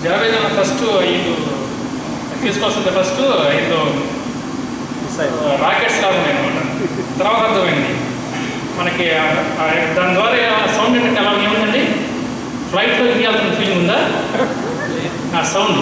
జావేద్ అన్న ఫస్ట్ ఐదు తీసుకొస్తుంది ఫస్ట్ ఐదు రాకెట్స్ లాగా ఉన్నాయి అనమాట తర్వాత అర్థమైంది మనకి ఆ- ఆ దాని ద్వారా సౌండ్ ఏంటంటే ఎలా ఏముందండి ఫ్లైట్లో ఇండియాల్సిన ఫీలింగ్ ఉందా ఆ సౌండ్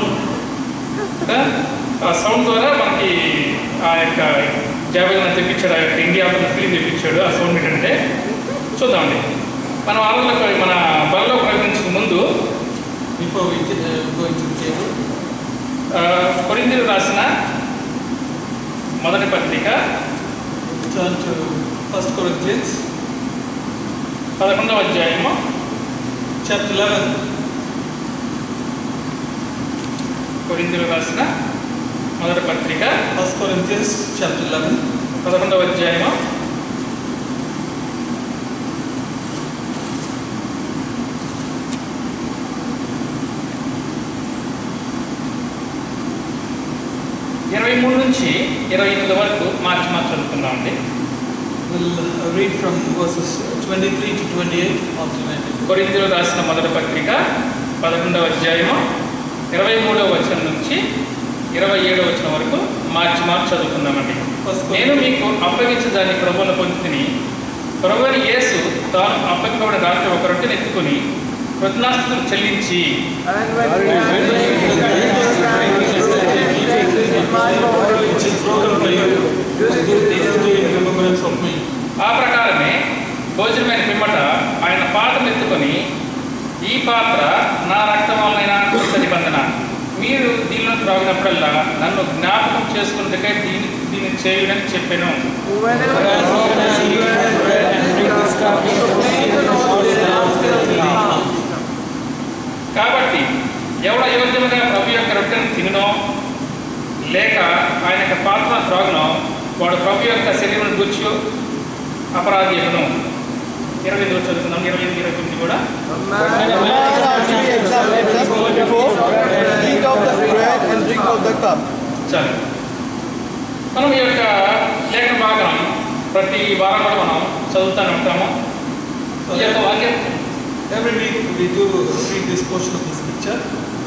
ఆ సౌండ్ ద్వారా మనకి ఆ యొక్క జావేద్ తెప్పించాడు ఆ యొక్క ఇండియాల్సిన ఫీలింగ్ తెప్పించాడు ఆ సౌండ్ ఏంటంటే చూద్దామండి మనం ఆలోచన మన బలలో ప్రవేశించక ముందు Before we uh, go into the table, కొరిందీలు రాసిన మొదటి పత్రిక turn to First Corinthians పదకొండవ అధ్యాయము chapter 11. కొరిందీలు రాసిన మొదటి పత్రిక First Corinthians chapter 11. పదకొండవ అధ్యాయము ఇరవై మూడు నుంచి ఇరవై ఎనిమిది వరకు మార్చి మార్చి చదువుకుందామండి We'll uh, read from verses 23 to 28 alternatively. కొరిందీలు రాసిన మొదటి పత్రిక పదకొండవ అధ్యాయము ఇరవై మూడవ వచనం నుంచి ఇరవై ఏడవ వచనం వరకు మార్చి మార్చి చదువుకుందామండి First నేను Corinthians, మీకు అప్పగించదాన్ని ప్రభువుల పొందితిని ప్రభువుని యేసు తాను అప్పగింపబడిన రాత్రి ఒక రొట్టెని ఎత్తుకుని కృతజ్ఞాస్తులు చెల్లించి which is broken for you, this do in remembrance of me. ఆ ప్రకారమే భోజనమైన పిమ్మట ఆయన పాత్రను ఎత్తుకొని ఈ పాత్ర నా రక్తం వలన కొత్త నిబంధన మీరు దీనిలో త్రాగినప్పుడల్లా నన్ను జ్ఞాపకం చేసుకున్నట్టుగా దీన్ని దీన్ని చేయుడని చెప్పాను As often as you eat bread and drink this cup, you proclaim the Lord's death till he comes. కాబట్టి ఎవడ యోగ్యముగా ప్రభు యొక్క రొట్టెను తినో లేక ఆయన యొక్క పాత్ర త్రాగునో వాడు ప్రభు యొక్క శరీరం గుర్చి అపరాధి ఎగును ఇరవై ఎనిమిది చదువుతున్నాం ఇరవై ఎనిమిది ఇరవై తొమ్మిది కూడా When a man actually examines himself before, eat of the bread and drink of the cup. చాలు మనం ఈ యొక్క లేఖన భాగం ప్రతి వారం కూడా మనం చదువుతూనే ఉంటాము ఈ యొక్క వాక్యం Every week we do read this portion of the scripture.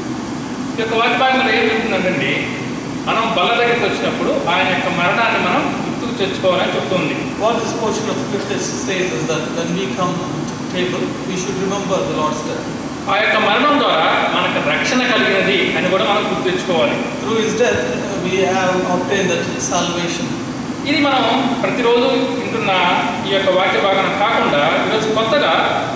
ఈ యొక్క వాక్య భాగంలో ఏం చెప్తుందంటే మనం బల్ల దగ్గరికి వచ్చినప్పుడు ఆయన యొక్క మరణాన్ని మనం గుర్తుకు తెచ్చుకోవాలని చెప్తుంది What this portion of scripture says is that when we come to the table, we should remember the Lord's death. ఆ యొక్క మరణం ద్వారా మనకు రక్షణ కలిగినది అని కూడా మనం గుర్తు తెచ్చుకోవాలి Through his death, uh, we have obtained that salvation. ఇది మనం ప్రతిరోజు వింటున్న ఈ యొక్క వాక్య భాగం కాకుండా ఈరోజు కొత్తగా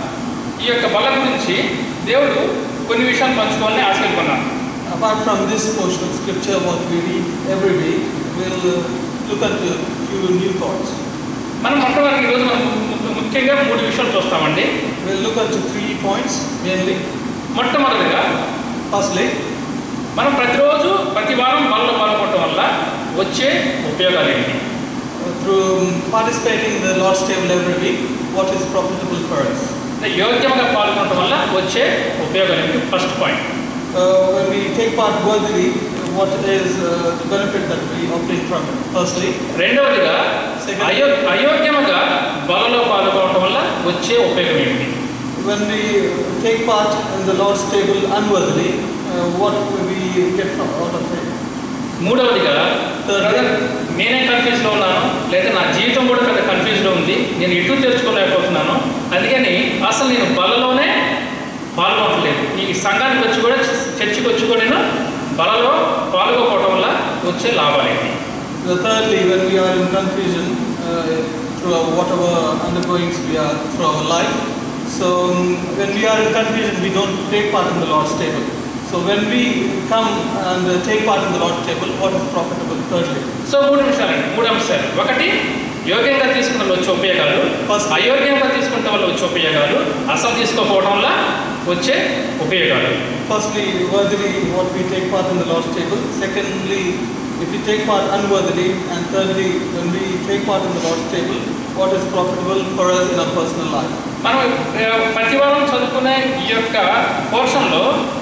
ఈ యొక్క బల్ల గురించి దేవుడు కొన్ని విషయాలు పంచుకోవాలని ఆశపడుకున్నాను Apart from this portion of scripture, what we read every week, we'll uh, look at a few new thoughts. మనం మొట్టమొదటి ఈరోజు మనం ము- ముఖ్యంగా మూడు విషయాలు చూస్తామండి We'll look at three points mainly. మొట్టమొదటిగా Firstly, మనం ప్రతిరోజు ప్రతి వారం బలలో పాల్గొనడం వల్ల వచ్చే ఉపయోగాలు ఏంటి uh, through participating in the Lord's table every week, what is profitable for us? అంటే యోగ్యంగా పాల్గొనడం వల్ల వచ్చే ఉపయోగాలు ఏంటి first point Uh, when we take part worthily, what is uh, the benefit that we obtain from it? Firstly, రెండవదిగా Second. అయో అయోగ్యముగా బలలో పాల్గొనడం వల్ల వచ్చే ఉపయోగం ఏంటి when we take part in the Lord's table unworthily, uh, what will we get from out of it? మూడవదిగా Third. Brother నేనే కన్ఫ్యూజ్లో ఉన్నాను లేదా నా జీవితం కూడా పెద్ద కన్ఫ్యూజ్లో ఉంది నేను ఎటు తెరుచుకోలేకపోతున్నాను అందుకని అసలు నేను బలలోనే పాల్గొనట్లేదు ఈ సంఘానికి వచ్చి కూడా చర్చికి వచ్చి కూడా నేను బలలో పాల్గొకపోవడం వల్ల వచ్చే లాభాలు ఏంటి The thirdly, when we are in confusion uh, through our whatever undergoings we are through our life, so um, when we are in confusion, we don't take part in the Lord's table. So when we come and uh, take part in the Lord's table, what is profitable? Thirdly, so మూడు అంశాలండి మూడు అంశాలు ఒకటి యోగ్యంగా తీసుకున్న వాళ్ళు వచ్చే ఉపయోగాలు First. అయోగ్యంగా తీసుకుంటే వల్ల వచ్చే ఉపయోగాలు అసలు తీసుకోకపోవడం వల్ల వచ్చే ఉపయోగాలు firstly, worthily what we take part in the Lord's table. Secondly, if we take part unworthily, and thirdly, when we take part in the Lord's table, what is profitable for us in our personal life. మనం ఆ, ప్రతి వారం చదువుకునే ఈ యొక్క పోర్షన్లో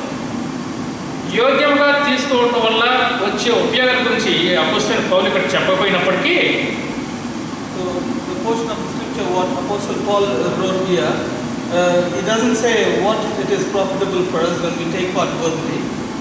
యోగ్యంగా తీసుకోవడం వల్ల వచ్చే ఉపయోగాల గురించి అపోజిట్ పౌలు ఇక్కడ చెప్పకపోయినప్పటికీ So the portion of the scripture what Apostle Paul uh, wrote here, uh, he doesn't say what it is profitable for us when we take part worthily.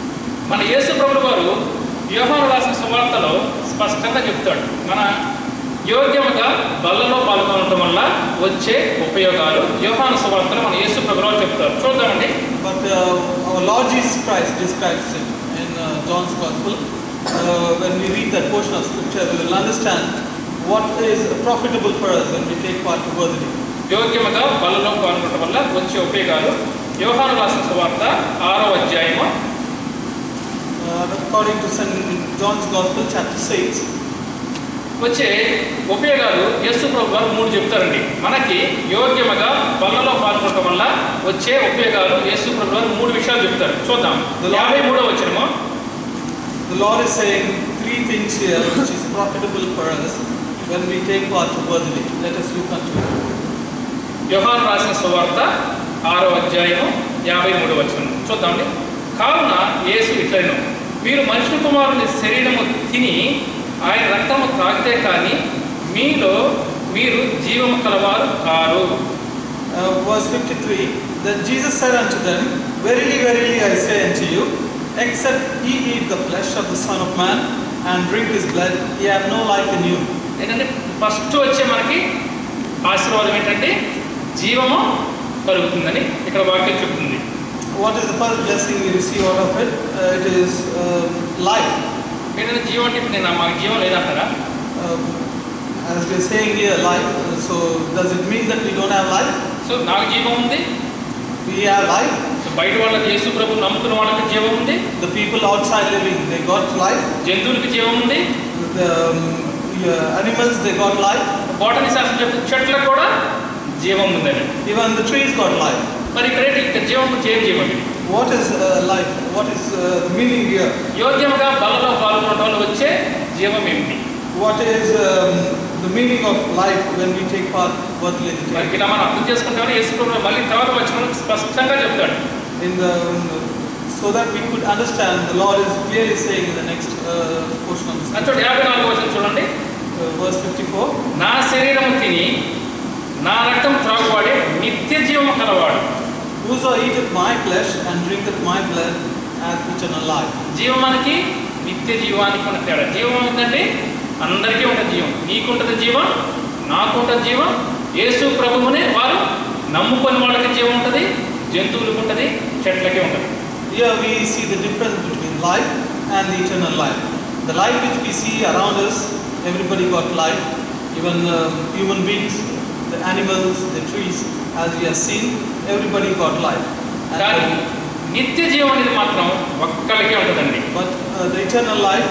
మన యేసు ప్రభుల వారు వ్యూహాలు రాసిన సువార్తలో స్పష్టంగా చెప్తాడు మన యోగ్యముగా బల్లలో పాల్గొనడం వల్ల వచ్చే ఉపయోగాలు యోహాను సువార్తలో మన యేసు ప్రభుల వారు చెప్తారు చూద్దామండి But uh, our Lord Jesus Christ describes it in uh, John's Gospel. Uh, when we read that portion of scripture, we will understand what is profitable for us when we take part worthily. యోగ్యముగా బలలో పాల్గొనడం వల్ల వచ్చే ఉపయోగాలు యోహాను రాసిన సువార్త ఆరో అధ్యాయము Uh, according to St. John's Gospel, chapter 6, వచ్చే ఉపయోగాలు యేసు ప్రభు వారు మూడు చెప్తారండి మనకి యోగ్యముగా బలలో పాల్గొనడం వల్ల వచ్చే ఉపయోగాలు యేసు ప్రభు వారు మూడు విషయాలు చెప్తారు చూద్దాం యాభై మూడో వచ్చినము the Lord is saying three things here which is profitable for us when we take part worthily. Let us look unto it. యోహాను రాసిన సువార్త ఆరో అధ్యాయము యాభై మూడో వచనం చూద్దామండి కావున యేసు ఇట్లను మీరు మనుషుల కుమారుని శరీరము తిని ఆయన రక్తము తాగితే కానీ మీలో మీరు జీవము కలవారు కారు Uh, verse 53 Then Jesus said unto them, Verily, verily, I say unto you, except ye eat the flesh of the Son of Man and drink his blood, ye have no life in you. ఏంటంటే first వచ్చే మనకి ఆశీర్వాదం ఏంటంటే జీవము కలుగుతుందని ఇక్కడ వాక్యం చెప్తుంది What is the first blessing we receive out of it? Uh, it is um, life. ఏంటంటే జీవం అంటే ఇప్పుడు నేను మాకు జీవం లేదంటారా Um, as we are saying here, life. uh, So, does it mean that we don't have life? So నాకు జీవం ఉంది We have life. సో బయట వాళ్ళకి యేసు ప్రభు నమ్ముకున్న వాళ్ళకి జీవం ఉంది The people outside living, they got life. జంతువులకి జీవం ఉంది The um, uh, animals, they got life. Botany శాస్త్రం చెప్తే చెట్లకు కూడా జీవం ఉందని Even the trees got life. మరి ఇక్కడ ఏంటి? ఇక్కడ జీవం గురించి ఏం జీవం ఇది What is uh, life? What is uh, the meaning here? యోగ్యంగా బలలో పాల్గొనడం వల్ల వచ్చే జీవం ఏమిటి What is um, the meaning of life when we take part worthily in the మరి table? ఇలా మనం అర్థం చేసుకుంటామని యేసు ప్రభు మళ్ళీ తర్వాత వచ్చిన స్పష్టంగా చెప్తాడు In the so that we could understand, the Lord is clearly saying in the next uh, portion of అది this చూడండి యాభై నాలుగు వచ్చిన చూడండి uh, verse 54. నా శరీరము తిని నా రక్తం త్రాగువాడే నిత్య జీవము కలవాడు Whoso eateth my flesh and drinketh my blood hath eternal life. జీవమానికి నిత్య జీవానికి ఉన్న తేడా జీవం ఏంటంటే అందరికీ ఉంటుంది జీవం నీకుంటుంది జీవం నాకుంటుంది జీవం యేసు ప్రభువునే వారు నమ్ముకొని వాళ్ళకి జీవం ఉంటుంది జంతువులకు ఉంటుంది చెట్లకి ఉంటుంది Here we see the difference between life and the eternal life. The life which we see around us, everybody got life, even um, human beings, the animals, the trees, as we have seen, everybody got life. And, కానీ నిత్య జీవం అనేది మాత్రం ఒక్కరికే ఉంటుందండి but uh, the eternal life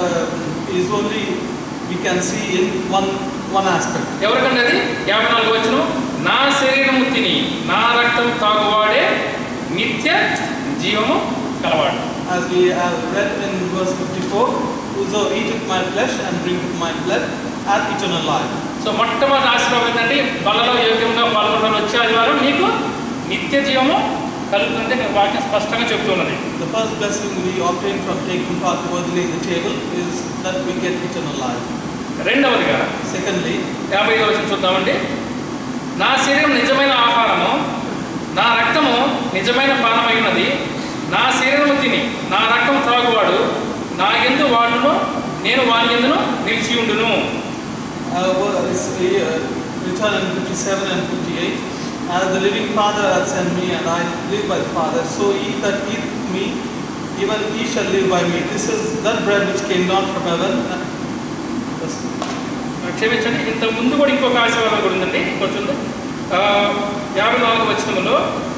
uh, is only we can see in one one aspect. ఎవరికంటే అది యాభై నాలుగు వచ్చిన నా శరీరము తిని నా రక్తం తాగువాడే నిత్య జీవము కలవాడు As we have read in verse 54, whoso eateth my flesh and drinketh my blood hath eternal life. So మొట్టమొదటి ఆశీర్వాదం ఏంటంటే బలలో యోగ్యంగా పాల్గొనడం వచ్చే ఆదివారం నీకు నిత్య జీవము కలుగుతుంటే నేను వాక్యం స్పష్టంగా చెప్తున్నది The first blessing we obtain from taking part worthily in the table is that we get eternal life. రెండవదిగా Secondly, యాభై ఐదు వచ్చిన చూద్దామండి నా శరీరం నిజమైన ఆహారము నా రక్తము నిజమైన పానమై ఉన్నది నా శరీరము తిని నా రక్తం త్రాగువాడు నా ఎందు వాడును నేను వాని ఎందును నిలిచి ఉండును uh, well, it's uh, written in 57 and 58, As the living Father hath sent me, and I live by the Father, so ye that eat me, even ye shall live by me. This is that bread which came down from heaven. Yes. క్షమించండి ఇంత ముందు కూడా ఇంకొక ఆశీర్వాదం కూడా ఉందండి ఇంకొకటి ఉంది ఆ, యాభై నాలుగు వచనంలో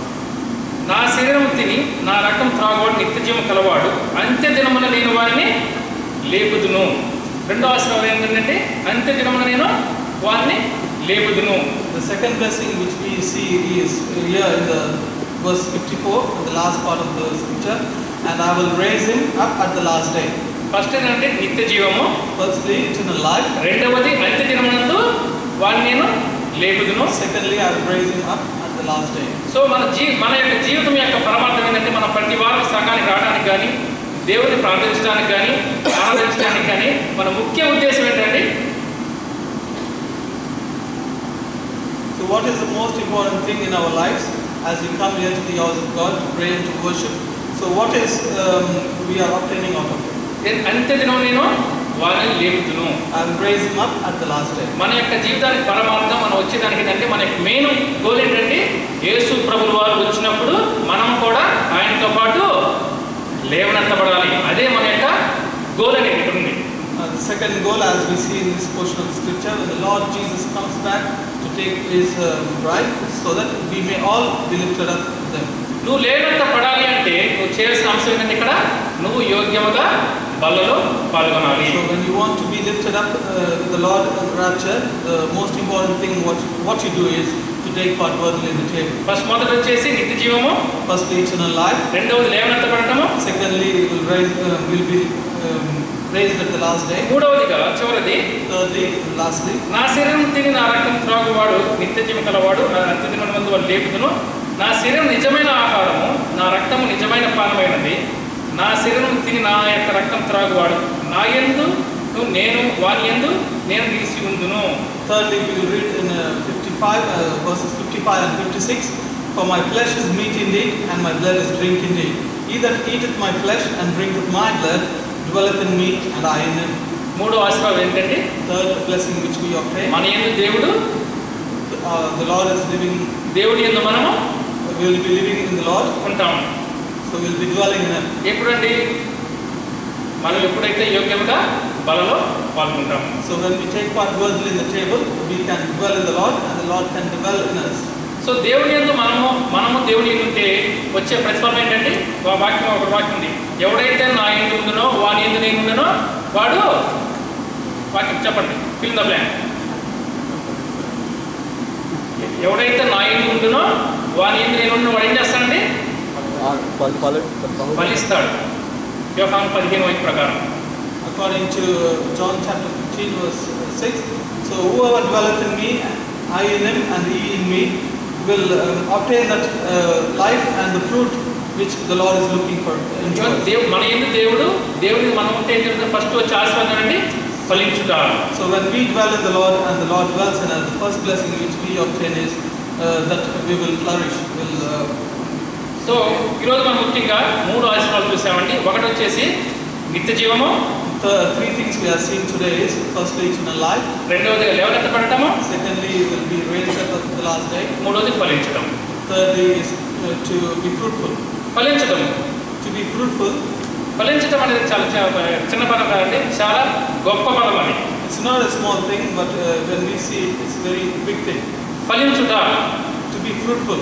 నా శరీరం తిని నా రక్తం త్రాగువాడు నిత్య జీవం కలవాడు అంత్య దినమున నేను వారిని లేపుదును రెండో ఆశీర్వాదం ఏంటంటే అంత్య దినమున నేను వారిని లేపుదును The second blessing which we see is here in the verse 54, in the last part of the scripture, and I will raise him up at the last day. First ఏంటంటే నిత్య జీవము Firstly, eternal life. రెండవది అంత్య దినమునందు వారిని నేను లేపుదును Secondly, I will raise him up at the last day. So మన జీ మన యొక్క జీవితం యొక్క పరమార్థం ఏంటంటే మనం ప్రతి వారం సంఘానికి రావడానికి కానీ దేవుడిని ప్రార్థించడానికి కానీ ఆరాధించడానికి కానీ మన ముఖ్య ఉద్దేశం ఏంటంటే So, what is the most important thing in our lives as we come here to the house of God to pray and to worship? So what is um, we are obtaining out of it? ఏ- అంత్యదినం నేను వారిని లేపుతును I'm raising up at the last day. మన యొక్క జీవితానికి పరమార్థం మనం వచ్చేదానికి ఏంటంటే మన యొక్క మెయిన్ గోల్ ఏంటంటే యేసు ప్రభులు వారు వచ్చినప్పుడు మనం కూడా ఆయనతో పాటు లేవనెత్తబడాలి అదే మన యొక్క గోల్ అనేది ఇక్కడ ఉంది Uh, the second goal, as we see in this portion of scripture, when the Lord Jesus comes back to take his um, bride, so that we may all be lifted up with them. నువ్వు లేవనెత్తపడాలి అంటే నువ్వు చేయాల్సిన అంశం ఏంటంటే ఇక్కడ నువ్వు యోగ్యముగా బలలో పాల్గొనాలి So when you want to be lifted up uh, with the Lord in rapture, the most important thing what what you do is to take part worthily in the table. First మొదటి వచ్చేసి నిత్య జీవము Firstly, eternal life. రెండవది లేవనెత్తపడటము Secondly, will rise uh, will be um, raised at the last day. మూడవదిగా చివరిది Thirdly, lastly, నా శరీరం తిని నా రక్తం త్రాగువాడు నిత్య జీవం కలవాడు నా అంత్యదినం మందు వాళ్ళు లేపుదును నా శరీరం నిజమైన ఆహారము నా రక్తము నిజమైన పానమైనది నా శరీరం తిని నా యొక్క రక్తం త్రాగువాడు నా ఎందు నువ్వు నేను వాని ఎందు నేను నిలిచి ఉందును thirdly we will read in uh, 55 uh, verses 55 and 56. For my flesh is meat indeed, and my blood is drink indeed. He that eateth my flesh and drinketh my blood dwelleth in me, and I in him. మూడో ఆశీర్వాదం ఏంటంటే Third blessing which we obtain, మన ఎందు దేవుడు uh, the Lord is living, దేవుడి ఎందు మనము we will be living in the Lord, ఉంటాము so we will be dwelling in him. ఎప్పుడండి మనం ఎప్పుడైతే యోగ్యముగా బలలో పాల్గొంటాము So when we take part worthily in the table, we can dwell in the Lord, and the Lord can dwell in us. So దేవుని ఎందు మనము మనము దేవుని ఎందు ఉంటే వచ్చే ప్రతిఫలం ఏంటంటే ఆ వాక్యం ఒక వాక్యం ఉంది ఎవడైతే నా ఎందు ఉందనో వాని ఎందు నేను ఉందనో వాడు వాక్యం చెప్పండి ఫిల్ ద ప్లాన్ ఎవడైతే నా ఎందు ఉందనో వాని ఎందు నేను ఉండిన వాడు ఏం చేస్తాడండి ఫలిస్తాడు యోహాను పదిహేను వైపు ప్రకారం According to John chapter 15, verse 6, so whoever dwelleth in me, I in him, and he in me, will um, obtain that uh, life and the fruit which the Lord is looking for. in ఇవాళ us. దేవు మన ఎందు దేవుడు దేవుడిని మనం ఉంటే ఏం జరుగుతుంది ఫస్ట్ వచ్చే ఆశీర్వాదం అండి ఫలించుట So when we dwell in the Lord and the Lord dwells in us, the first blessing which we obtain is uh, that we will flourish. Will, uh, so ఈరోజు మనం ముఖ్యంగా మూడు ఆశీర్వాదాలు చూసామండి ఒకటి వచ్చేసి నిత్య జీవము the three things we are seeing today is firstly eternal life, రెండవదిగా లేవనెత్తపడటము secondly will be raised up at the last day, మూడవది ఫలించడం thirdly is uh, to be fruitful. ఫలించడం To be fruitful ఫలించడం అనేది చాలా చా- చిన్న పదం కాదండి చాలా గొప్ప పదం అది It's not a small thing, but uh, when we see it, it's a very big thing. ఫలించుట To be fruitful.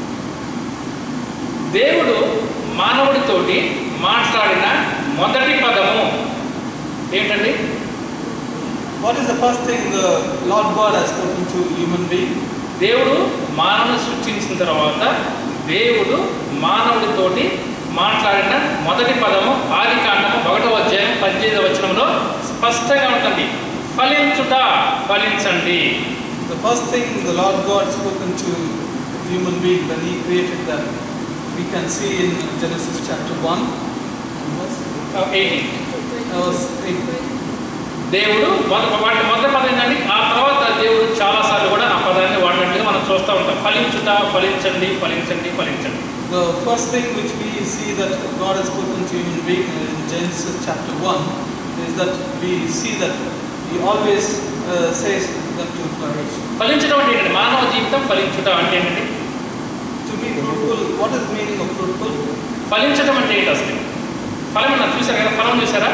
దేవుడు మానవుడితోటి మాట్లాడిన మొదటి పదము ఏంటండి What is the first thing the Lord God has spoken to human being? దేవుడు మానవుని సృష్టించిన తర్వాత దేవుడు మానవుడితోటి మాట్లాడిన మొదటి పదము ఆది కాండము ఒకటో అధ్యాయం పద్దెనిమిదవ వచనంలో స్పష్టంగా ఉంటుంది ఫలించుట ఫలించండి The first thing the Lord God spoken to human being when He created them, we can see in Genesis chapter 1, verse, eighteen uh, verse 8. దేవుడు మొదటి వాటి మొదటి పదం ఏంటండి ఆ తర్వాత దేవుడు చాలాసార్లు కూడా ఆ పదాన్ని వాడినట్టుగా మనం చూస్తూ ఉంటాం ఫలించుట ఫలించండి ఫలించండి ఫలించండి The first thing which we see that God has spoken to human being in Genesis chapter 1 is that we see that He always uh, says them to flourish. ఫలించడం అంటే ఏంటంటే మానవ జీవితం ఫలించుట అంటే ఏంటండి To be fruitful, what is the meaning of fruitful? ఫలించడం అంటే ఏంటి అసలు ఫలం అన్న చూసారా కదా ఫలం చూసారా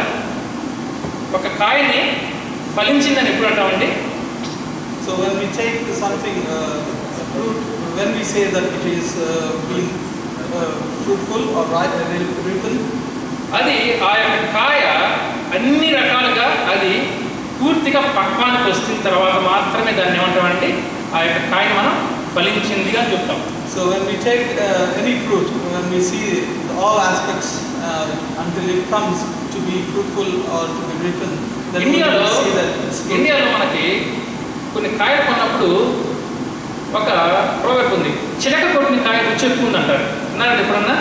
ఒక కాయని ఫలించిందని ఎప్పుడు అంటామండి So when we take something, uh, a fruit, when we say that it is uh, being uh, fruitful or ripe and ripen, అది ఆ యొక్క కాయ అన్ని రకాలుగా అది పూర్తిగా పక్వానికి వచ్చిన తర్వాత మాత్రమే దాన్ని ఏమంటామండి ఆ యొక్క కాయని మనం ఫలించిందిగా చెప్తాం so when we take uh, any fruit, when we see all aspects uh, until it comes to be fruitful or to be ripen, then we ఇండియాలో will see that it's fruit. ఇండియాలో మనకి కొన్ని కాయలు కొన్నప్పుడు ఒక ప్రోవర్బ్ ఉంది చిలక కొట్టిన కాయ రుచి ఎక్కువ ఉంది అంటారు విన్నారండి ఎప్పుడన్నా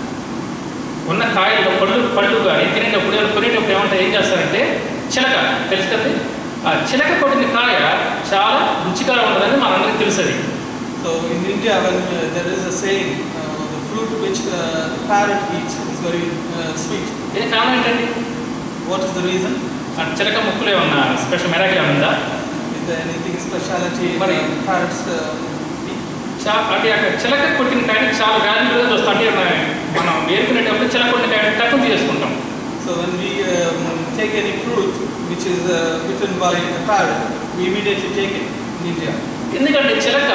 ఉన్న కాయల్లో పళ్ళు పళ్ళు కానీ తినేటప్పుడు ఏమైనా కొనేటప్పుడు ఏమంటారు ఏం చేస్తారంటే చిలక తెలుసు కదండి ఆ చిలక కొట్టిన కాయ చాలా రుచిగా ఉంటుందని మనందరికీ తెలుసు అది So in India, when uh, there is a saying, uh, the fruit which uh, parrot eats is very uh, sweet. ఇది కారణం ఏంటండి What is the reason? ఆ చిలక ముక్కులో ఏమన్నా స్పెషల్ మెరాకిల్ ఉందా Is there anything speciality in Money. the parrots? Uh, eat? చా అంటే అక్కడ చిలక కొట్టిన కాయని చాలా వాల్యూగా చూస్తాం అంటే మన- మనం వేరుకునేటప్పుడు చిలక కొట్టిన కాయని తక్కువ తీసుకుంటాం So when we um, take any fruit which is uh, bitten by a parrot, we immediately take it in India. ఎందుకంటే చిలక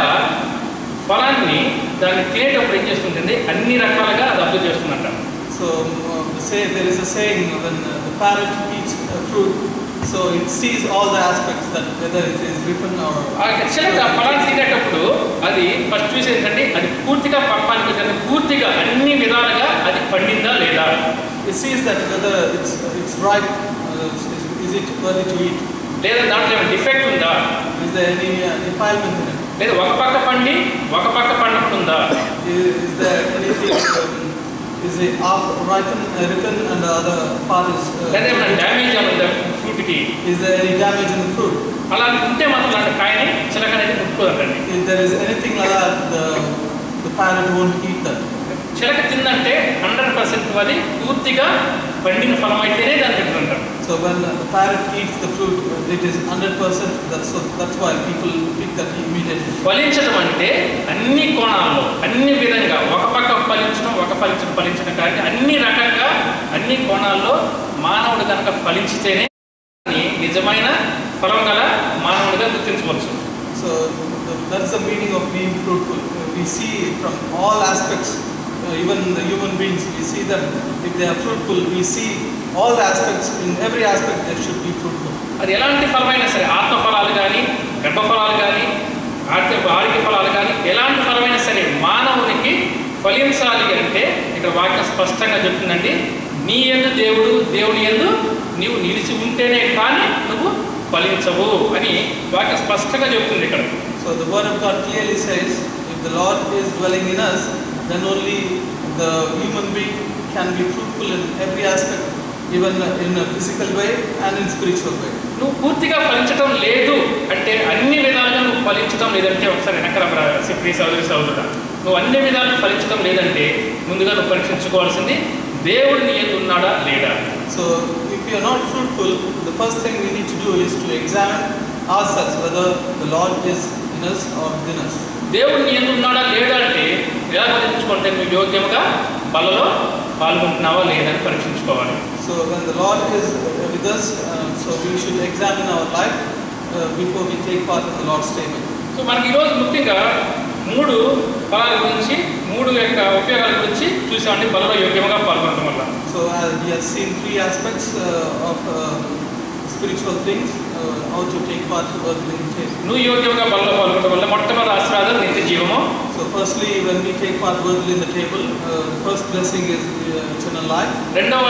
ఫలాన్ని దాన్ని తినేటప్పుడు ఏం చేస్తుంటుంది అన్ని రకాలుగా అది అబ్జర్వ్ చేస్తుందంట So uh, the say, there is a saying when uh, the parrot eats uh, fruit, so it sees all the aspects that whether it is ripen or ఆ చిలక ఫలాన్ని తినేటప్పుడు అది ఫస్ట్ చూసి ఏంటంటే అది పూర్తిగా పక్వానికి వచ్చింది పూర్తిగా అన్ని విధాలుగా అది పండిందా లేదా it sees that whether it's it's ripe, uh, is, is it worthy to eat? లేదా daంట్లో ఏమైనా డిఫెక్ట్ ఉందా Is there any uh, defilement in it? లేదా ఒక పక్క పండి ఒక పక్క పండకుందా Is, is there anything? Um, is it half ripen, uh, ripen and the other part is? లేదా ఏమైనా Uh, డ్యామేజ్ ఉందా ఫ్రూట్కి is there any damage in the fruit? అలా ఉంటే మాత్రం అలాంటి కాయని చిలక అనేది ముట్టుకోదండి If there is anything like that, the the parrot won't eat that. చిలక తిందంటే హండ్రెడ్ పర్సెంట్ అది పూర్తిగా పండిన ఫలం అయితేనే దాన్ని తింటుంటారు So when the parrot eats the fruit, it is hundred percent. That's so that's why people pick that immediately. ఫలించడం అంటే అన్ని కోణాల్లో అన్ని విధంగా ఒక పక్క ఫలించడం ఒక ఫలించడం ఫలించడం కానీ అన్ని రకంగా అన్ని కోణాల్లో మానవుడు కనుక ఫలించితేనే దాన్ని నిజమైన ఫలం గల మానవుడిగా గుర్తించవచ్చు So the, that's the meaning of being fruitful. We see from all aspects, uh, even the human beings, we see them. If they are fruitful, we see all the aspects. In every aspect, they should be fruitful. అది ఎలాంటి ఫలమైనా సరే ఆత్మ ఫలాలు కానీ గర్భ ఫలాలు కానీ ఆర్థిక ఆరోగ్య ఫలాలు కానీ ఎలాంటి ఫలమైనా సరే మానవునికి ఫలించాలి అంటే ఇక్కడ వాక్యం స్పష్టంగా చెప్తుందండి నీ ఎందు దేవుడు దేవుని ఎందు నీవు నిలిచి ఉంటేనే కానీ నువ్వు ఫలించవు అని వాక్యం స్పష్టంగా చెప్తుంది ఇక్కడ So the word of God clearly says, if the Lord is dwelling in us, then only the human being can be fruitful in every aspect, even in a physical way and in spiritual way. నువ్వు పూర్తిగా ఫలించడం లేదు అంటే అన్ని విధాలుగా నువ్వు ఫలించడం లేదంటే ఒకసారి వెనకల ప్రియ సోదరి సోదరుడా నువ్వు అన్ని విధాలు ఫలించడం లేదంటే ముందుగా నువ్వు పరీక్షించుకోవాల్సింది దేవుడు నీ ఎందు ఉన్నాడా లేడా So if you are not fruitful, the first thing we need to do is to examine ourselves whether the Lord is in us or within us. దేవుడు నీ ఎందు ఉన్నాడా లేడా అంటే ఎలా పరీక్షించుకుంటే నువ్వు యోగ్యముగా బలలో పాల్గొంటున్నావా లేదని పరీక్షించుకోవాలి So when the Lord is with us, uh, so we should examine our life uh, before we take part in the Lord's table. So మనకి ఈరోజు ముఖ్యంగా మూడు ఫలాల గురించి మూడు యొక్క ఉపయోగాల గురించి చూసామండి బలలో యోగ్యముగా పాల్గొనడం వల్ల So uh, we have seen three aspects uh, of uh, spiritual things, uh, how to take part worthily in the table. నువ్వు యోగ్యంగా బలలో పాల్గొనడం వల్ల మొట్టమొదటి ఆశీర్వాదం నిత్య జీవము So firstly, when we take part worthily in the table, uh, the first blessing is uh, eternal life. రెండవ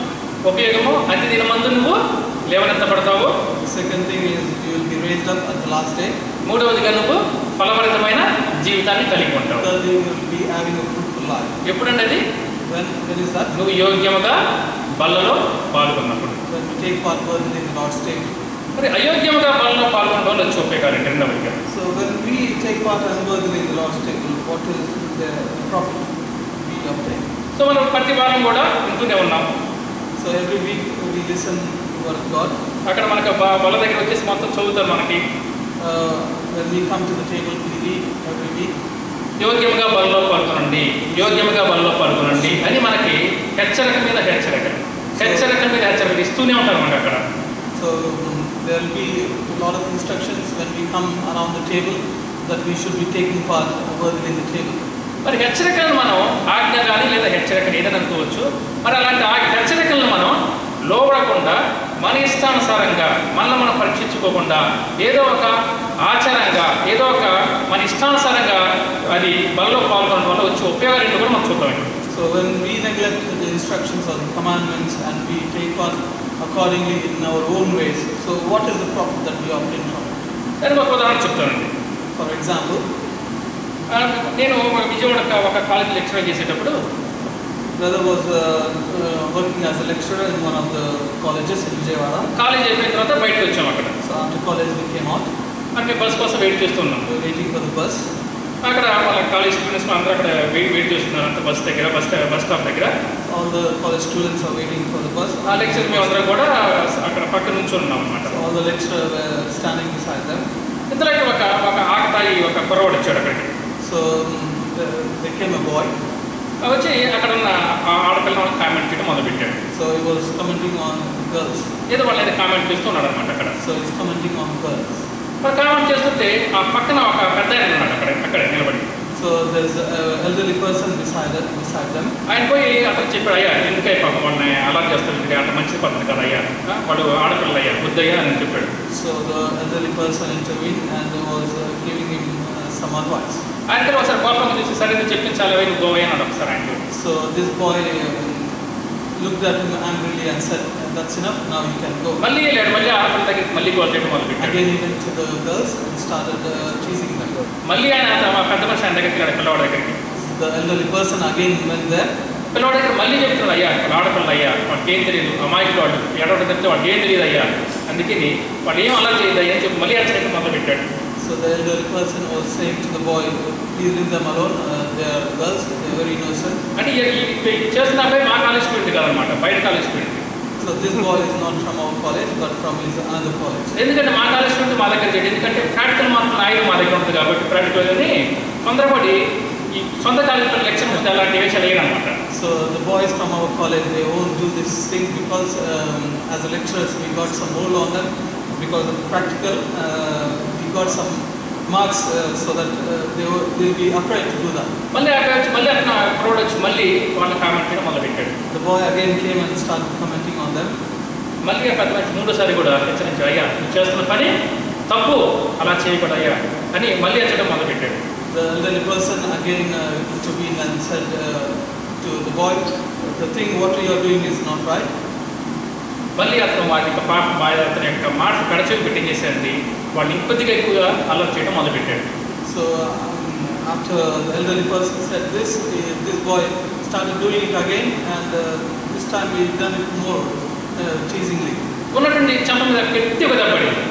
ఉపయోగము అతి దినమందు నువ్వు లేవనెత్తబడతావు The second thing is you will be raised up at the last day. మూడవదిగా నువ్వు ఫలభరితమైన జీవితాన్ని కలిగి ఉంటావు Thirdly, you will be having a fruitful life. ఎప్పుడండి అది When, when is that? నువ్వు యోగ్యముగా బల్లలో పాల్గొన్నప్పుడు When we take part worthily in the Lord's table. మరి అయోగ్యముగా బలలో పాల్గొనడం వల్ల వచ్చే ఉపయోగాలు రెండవదిగా So when we take part unworthily in the Lord's table, what is the profit we obtain? So మనం ప్రతి వారం కూడా వింటూనే ఉన్నాం So every week we listen to the word of God. అక్కడ మనకు బ- బల దగ్గర వచ్చేసి మొత్తం చదువుతారు మనకి Uh, when we come to the table, we read every week. యోగ్యముగా బలలో పాల్గొనండి యోగ్యముగా బలలో పాల్గొనండి అని మనకి హెచ్చరిక మీద హెచ్చరిక హెచ్చరిక మీద హెచ్చరిక ఇస్తూనే ఉంటారు మనకి అక్కడ So um, there will be a lot of instructions when we come around the table that we should be taking part worthily in the table. మరి హెచ్చరికలను మనం ఆజ్ఞ కానీ లేదా హెచ్చరికలు ఏదని అనుకోవచ్చు మరి అలాంటి ఆ హెచ్చరికలను మనం లోబడకుండా మన ఇష్టానుసారంగా మనల్ని మనం పరీక్షించుకోకుండా ఏదో ఒక ఆచారంగా ఏదో ఒక మన ఇష్టానుసారంగా అది బలలో పాల్గొనడం వల్ల వచ్చే ఉపయోగాలు ఏంటో కూడా మనం చూద్దామండి So when we neglect the instructions or the commandments and we take part accordingly in our own ways, so what is the profit that we obtain from it? దానికి ఒక ఉదాహరణ చెప్తానండి For example, ఆ, నేను ఒక విజయవాడ ఒక- ఒక కాలేజ్ లెక్చరర్ చేసేటప్పుడు brother was uh, uh, working as a lecturer in one of the colleges in Vijayawada. College అయిపోయిన తర్వాత బయటకు వచ్చాం అక్కడ So after college we came out, మరి మేము బస్ కోసం వెయిట్ చేస్తున్నాం we were waiting for the bus. అక్కడ వాళ్ళ కాలేజ్ స్టూడెంట్స్ అందరూ అక్కడ వెయిట్ వెయిట్ చేస్తున్నారు అంత బస్ దగ్గర బస్ బస్ స్టాప్ దగ్గర All the college students are waiting for the bus. ఆ లెక్చర్ మేమందరం కూడా అక్కడ పక్క నుంచి ఉన్నాం అనమాట So all the lecturers were standing beside them. ఇంతలోకి ఒక ఒక ఆకతాయి ఒక కుర్రవాడు వచ్చాడు అక్కడికి So um, the, there came a boy. వచ్చి అక్కడ ఉన్న ఆ ఆడపిల్లని కామెంట్ చేయడం మొదలుపెట్టాడు So he was commenting on the girls. ఏదో వాళ్ళు ఏదో కామెంట్ చేస్తున్నాడు అనమాట అక్కడ So he's commenting on girls. మరి కామెంట్ చేస్తుంటే ఆ పక్కన ఒక పెద్ద ఆయన ఉన్నాడు అక్కడ అక్కడ నిలబడి So there's an elderly person beside it, beside them. ఆయన పోయి అతను చెప్పాడు అయ్యా ఎందుకై పాపం వాళ్ళని అలా చేస్తారు ఎందుకు అంత మంచి పద్ధతి కదా అయ్యా ఆ, వాడు ఆడపిల్ల అయ్యా బుద్ధయ్యా అని చెప్పాడు So the elderly person intervened and was uh, giving him uh, some advice. ఆయనకి ఒకసారి కోపంగా చూసి సరే నువ్వు చెప్పించాలి అవి నువ్వు గోవయ్య అన్నాడు ఒకసారి ఆయన So this boy um, looked at him angrily and said, "That's enough. Now you can go." మళ్ళీ వెళ్ళాడు మళ్ళీ ఆడపిల్ల దగ్గరికి మళ్ళీ గోల్ చేయడం మొదలుపెట్టాడు Again, he went to the girls and started uh, teasing them. మళ్ళీ ఆయన ఆ పెద్ద మనిషి ఆయన దగ్గరికి వెళ్ళాడు పిల్లవాడి దగ్గరికి The elderly person again went there. పిల్లవాడి దగ్గర మళ్ళీ చెప్తున్నాడు అయ్యా వాళ్ళ ఆడపిల్ల అయ్యా వాడికి ఏం తెలియదు అమాయకులు వాడు ఎడవడం తప్పితే వాడికి ఏం తెలియదు అయ్యా అందుకని వాడు ఏం అలా చేయదు అయ్యా అని చెప్పి మళ్ళీ అచ్చడానికి మొదలు పెట్టాడు So the elderly person was saying to the boy, "Please leave them alone. Uh, they are girls. They are very innocent." అంటే ఈ- ఈ- ఈ చేస్తున్న అబ్బాయి మా కాలేజ్ స్టూడెంట్ కాదనమాట బయట college student So this boy is not from our college, but from his another college. ఎందుకంటే మా కాలేజ్ స్టూడెంట్ మా దగ్గర చేయడు ఎందుకంటే ప్రాక్టికల్ మాత్రం ఆయన మా దగ్గర ఉంటుంది కాబట్టి ప్రాక్టికల్ అని తొందరపడి ఈ సొంత కాలేజ్ లెక్చర్ ముందు అలాంటి విషయాలు వేయనమాట So the boys from our college, they won't do these things because um, as a lecturers, we got some role on them because of practical. Uh, we got some marks uh, so that uh, they will they'll be afraid to do that. మళ్ళీ అక్కడ వచ్చి మళ్ళీ అతను crowd వచ్చి మళ్ళీ వాళ్ళని comment చేయడం మొదలు పెట్టాడు The boy again came and started commenting on them. మళ్ళీ ఆ పెద్ద మనిషి మూడోసారి కూడా హెచ్చరించాడు అయ్యా నువ్వు చేస్తున్న పని తప్పు అలా చేయకూడదు అయ్యా అని మళ్ళీ హెచ్చడం మొదలు పెట్టాడు The elderly person again uh, intervened and said uh, to the boy, "The thing what you are doing is not right." మళ్ళీ అతను వాటి యొక్క పాప బాధ అతని యొక్క మాట కడచేవి పెట్టించేసేది వాళ్ళు ఇంకొద్దిగా ఎక్కువగా అల్లరి చేయడం మొదలు పెట్టాడు So um, after the elderly person said this, eh, this boy started doing it again, and uh, this time he done it more uh, teasingly. ఉన్నటువంటి చెంప మీద గట్టి ఒక దెబ్బ పడింది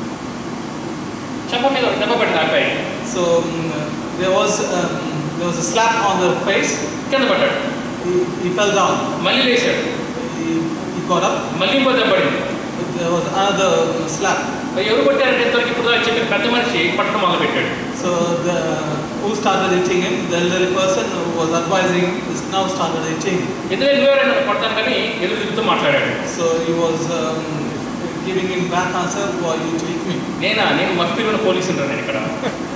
చెంప మీద ఒక దెబ్బ పడింది ఆ అబ్బాయి So um, there was um, there was a slap on the face. కింద పడ్డాడు He, he fell down. మళ్ళీ లేచాడు He, he got up. మళ్ళీ ఇంకో దెబ్బ పడింది There was another slap. ఎవరు కొట్టారంటే ఇంతవరకు ఇప్పుడు దాకా చెప్పిన పెద్ద మనిషి పట్టడం మొదలు పెట్టాడు So the who started hitting him? The elderly person who was advising is now started hitting. ఎందుకంటే నువ్వెవరైనా నన్ను కొడతాను కానీ ఎదురు తిరుగుతూ మాట్లాడాడు So he was um, giving him back answer, "Who are you to hit me?" నేనా నేను మఫ్తీలో పోలీసు ఉంటాను నేను ఇక్కడ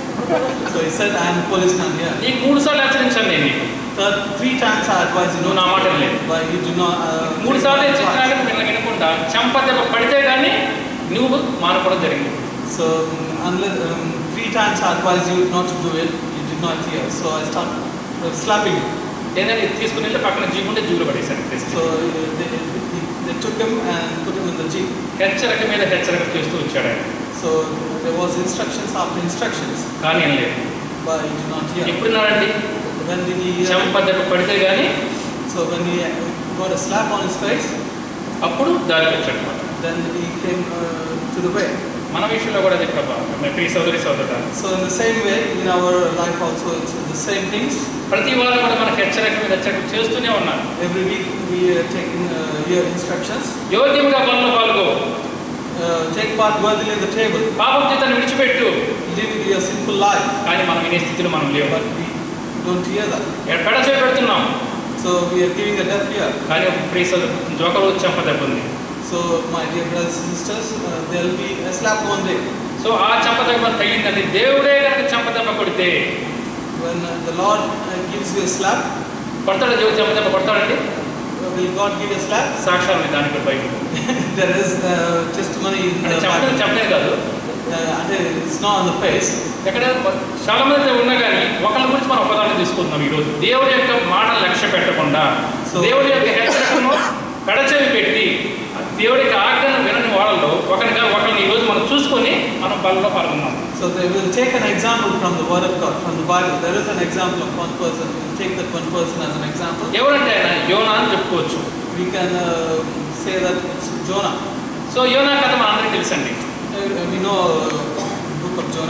So he said, "I am a policeman here." నీకు మూడు సార్లు హెచ్చరించాను నేను నీకు Third, three times I advise you నువ్వు నా మాట లేదు but you do not. Uh, మూడు సార్లు take హెచ్చరించినా advice. కానీ నేను వినకుండా చెంప దెబ్బ పడితే కానీ నువ్వు మానుకోవడం జరిగింది So um, unless um, three times I advise you not to do it, you did not hear. So I started uh, slapping you. లేదంటే ఇది తీసుకుని వెళ్ళి పక్కన జీప్ ఉంటే జూలో పడేశాను So uh, they, they took him and put him in the jeep. హెచ్చరిక మీద హెచ్చరిక చేస్తూ వచ్చాడు ఆయన So there was instructions after instructions, కానీ ఏం లేదు but he did not hear. ఎప్పుడున్నాడండి When did he hear? చెంప దెబ్బ పడితే కానీ So when he got a slap on his face, అప్పుడు దారికి వచ్చాడు అనమాట then he came uh, to the way. మన విషయంలో కూడా అదే ప్రభావ మీ ప్రియ సోదరి సోదరుడు So in the same way, in our life also, it's the same things. ప్రతి వారం కూడా మనకు హెచ్చరిక మీద హెచ్చరిక చేస్తూనే ఉన్నారు Every week we are taking uh, hear instructions. యోగ్యంగా పనులు పాల్గో Uh, take part worthily in the table. పాపం జీతాన్ని విడిచిపెట్టు Live your sinful life. కానీ మనం వినే స్థితిలో మనం లేవు But we don't hear that. ఎక్కడ చేపెడుతున్నాం So we are giving a deaf ear. కానీ ఒక ప్రియ సోదరు జోకలు చెంప దెబ్బ ఉంది So my dear brothers and sisters, uh, there will be a slap one day. So ఆ చెంప దెబ్బ తగిలిందంటే దేవుడే కనుక చెంప దెబ్బ కొడితే When uh, the Lord uh, gives you a slap, కొడతాడు దేవుడు చెంప దెబ్బ కొడతాడండి uh, will God give you a slap? సాక్ష్యాలు ఉన్నాయి దానికి బయట there is uh, testimony in అంటే the చెప్పలేదు Bible. చెప్పలేదు కాదు Uh, and it's not on the face. ఎక్కడ చాలా మంది ఉన్నా కానీ ఒకళ్ళ గురించి మనం ఉపదానం తీసుకుంటున్నాం ఈరోజు దేవుడి యొక్క మాట లక్ష్య పెట్టకుండా So- దేవుడి యొక్క హెచ్చరికను కడచెవి పెట్టి దేవుడి యొక్క ఆజ్ఞను వినని వాళ్ళలో ఒకరిగా ఒకరిని ఈరోజు మనం చూసుకొని మనం బలంలో పాల్గొన్నాం So they will take an example from the Word of God, from the Bible. There is an example of one person. We'll take that one person as an example. ఎవరంటే ఆయన యోనా అని చెప్పుకోవచ్చు We can uh, say that it's Jonah. So యోనా కథ మన అందరికీ తెలుసండి Uh, we know uh, the book of Jonah.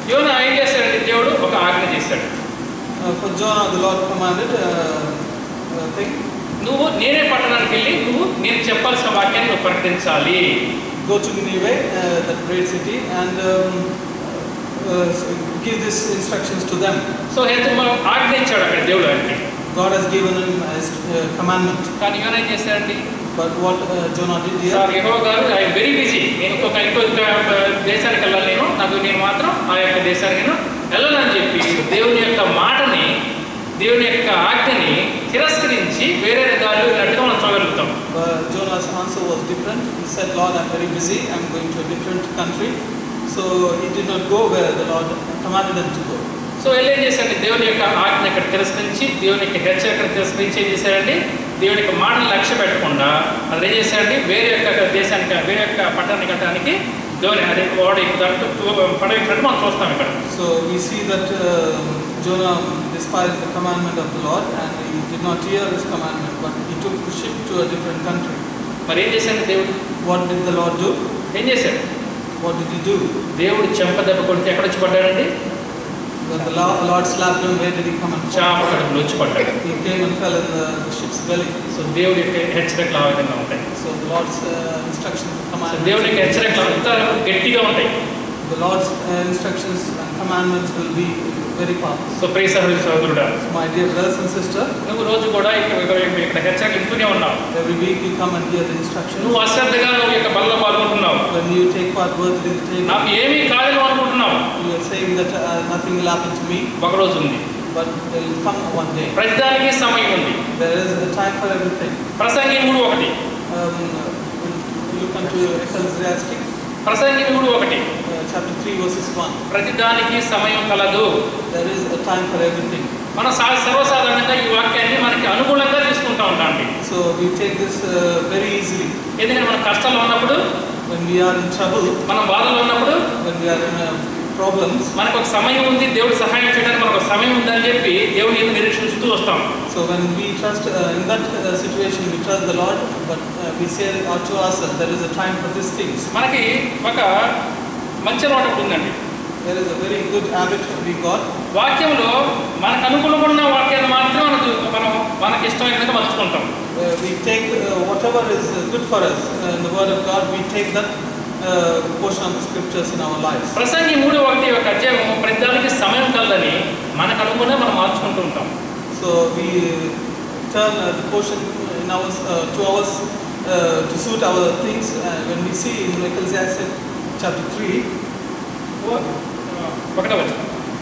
యోన ఏం చేశాడంటే దేవుడు ఒక ఆజ్ఞ చేశాడు Uh, for Jonah, the Lord commanded uh, a thing నువ్వు నేనే పట్టణానికి వెళ్ళి నువ్వు నేను చెప్పాల్సిన వాక్యాన్ని నువ్వు ప్రకటించాలి go to Nineveh, uh, that great city, and um, uh, give these instructions to them. So హేతు ఆజ్ఞ ఇచ్చాడు అక్కడ దేవుడు ఆయనకి God has given him as uh, commandment. కానీ యోన ఏం చేశాడండి But what uh, Jonah did sir here, యహో గారు ఐఎమ్ వెరీ బిజీ నేను ఇంకొక ఇంకొక దేశానికి వెళ్ళాలి నేను నాకు నేను మాత్రం ఆ యొక్క దేశానికి నేను వెళ్ళాలని చెప్పి దేవుని యొక్క మాటని దేవుని యొక్క ఆజ్ఞని తిరస్కరించి వేరే దారిలో వెళ్ళినట్టుగా మనం చూడగలుగుతాం uh, Jonah's answer was different. He said, Lord, I'm very busy, I'm going to a different country. So he did not go where the Lord commanded him to go. So వెళ్ళి ఏం చేశాడండి దేవుని యొక్క ఆజ్ఞ ఇక్కడ తిరస్కరించి దేవుని యొక్క హెచ్చరికను తిరస్కరించి ఏం చేశాడండి దేవుని యొక్క మాటను లక్ష్య పెట్టకుండా అది ఏం చేశాడండి వేరే యొక్క దేశానికి వేరే యొక్క పట్టణానికి కట్టడానికి దేవుని అదే వాడు దాంట్లో పడవ ఎక్కినట్టు మనం చూస్తాం ఇక్కడ So we see that uh, Jonah despised the commandment of the Lord and he did not hear his commandment, but he took the ship to a different country. మరి ఏం చేశాడు దేవుడు What did the Lord do? ఏం చేశాడు What did he do? దేవుడు చెంప దెబ్బ కొడితే ఎక్కడ వచ్చి పడ్డాడండి When the Lo- Lord slapped him, where did he come and fall? చాప కడుపులో వచ్చి పడ్డాడు He came and fell in the ship's belly. So దేవుడి యొక్క హెచ్చరికలు ఆ విధంగా ఉంటాయి So the Lord's uh, instructions and so దేవుడి యొక్క commandments, హెచ్చరికలు అంతా గట్టిగా ఉంటాయి the Lord's uh, instructions and commandments will be very powerful. So ప్రియ సహోదరి సహోదరుడా So my dear brothers and sisters, నువ్వు రోజు కూడా ఇక్కడ ఇక్కడ- ఇక్కడ హెచ్చరికలు ఇంటూనే ఉన్నావు every week you come and hear the instructions. నువ్వు అశ్రద్ధగా నువ్వు యొక్క బలలో పాల్గొంటున్నావు When you take part worthily in the table, నాకు ఏమీ కాలేదు అనుకుంటున్నావు you are saying that uh, nothing will happen to me, ఒక రోజు ఉంది but there will come one day. ప్రతిదానికి సమయం ఉంది There is a time for everything. ప్రసంగి మూడు ఒకటి Um, we'll look into Ecclesiastes ప్రసంగి మూడు ఒకటి uh, chapter 3, verses 1. ప్రతిదానికి సమయం కలదు There is a time for everything. మనం సా- సర్వసాధారణంగా ఈ వాక్యాన్ని మనకి అనుకూలంగా తీసుకుంటా ఉంటాం అండి So we take this uh, very easily. ఎందుకంటే మన కష్టాలు ఉన్నప్పుడు When we are in trouble, మనం బాధలు ఉన్నప్పుడు when we are in uh, problems, మనకు ఒక సమయం ఉంది దేవుడు సహాయం చేయడానికి మనకు ఒక సమయం ఉందని చెప్పి దేవుని ఎందుకు నిరీక్షిస్తూ వస్తాం so when we trust uh, in that uh, situation, we trust the Lord, but uh, we say out to ourselves, there is a time for these things. మనకి ఒక మంచి అలవాటు ఒకటి ఉందండి There is a very good habit we got. వాక్యంలో మనకు అనుకూలంగా ఉన్న వాక్యాన్ని మాత్రం మనకు మనం మనకి ఇష్టమైన విధంగా మలుచుకుంటాం Uh, we take uh, whatever is uh, good for us uh, in the Word of God, we take that uh, portion of the scriptures in our lives. ప్రసంగి మూడు ఒకటి ఒక అధ్యాయం ప్రతిదానికి సమయం కలదని మనకు అనుకునే మనం మార్చుకుంటూ ఉంటాం So we turn uh, the portion in ours uh, to ours uh, to suit our things. Uh, when we see in Ecclesiastes chapter 3, ఒకటే వచ్చి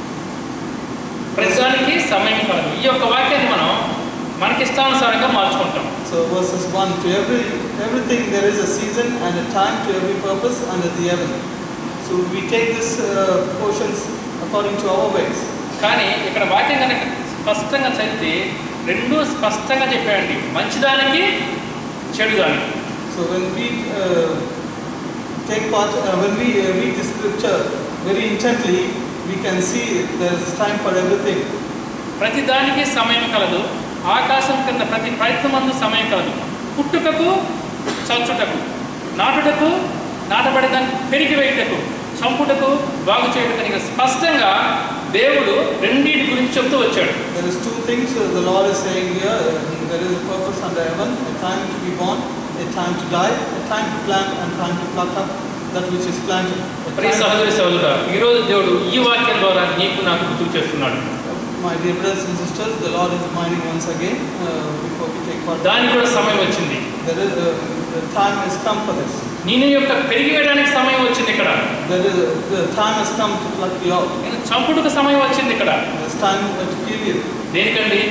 ప్రతిదానికి సమయం కలదు ఈ యొక్క వాక్యాన్ని మనం మనకి ఇష్టానుసారంగా మార్చుకుంటాం so verses 1 to every everything there is a season and a time to every purpose under the heaven. So we take this uh, portions according to our ways. కానీ ఇక్కడ వాక్యం కనుక స్పష్టంగా చదివితే రెండు స్పష్టంగా చెప్పాయండి మంచిదానికి చెడుదానికి So when we uh, take part, uh, when we uh, read the scripture very intently, we can see there is time for everything. ప్రతి దానికి సమయం కలదు ఆకాశం కింద ప్రతి ప్రయత్నమందు సమయం కలదు పుట్టుకకు చచ్చుటకు నాటుటకు నాటబడేదాన్ని పెరిగి వేయుటకు చంపుటకు బాగు చేయడానికి స్పష్టంగా దేవుడు రెండింటి గురించి చెప్తూ వచ్చాడు There is two things uh, the Lord is saying here. Uh, there is a purpose under heaven, a time to be born, a time to die, a time to plant, and time to pluck up that which is planted. A Priya time- సహోదరి సహోదరుడా ఈరోజు దేవుడు ఈ వాక్యం ద్వారా నీకు నాకు గుర్తు చేస్తున్నాడు My dear brothers and sisters, the Lord is reminding once again uh, before we take part. దానికి కూడా సమయం వచ్చింది There is uh, the time has come for this. నేను యొక్క పెరిగి వేయడానికి సమయం వచ్చింది ఇక్కడ There is the time has come to pluck you out. నేను చంపుటకు సమయం వచ్చింది ఇక్కడ There's time uh, to kill you. దేనికండి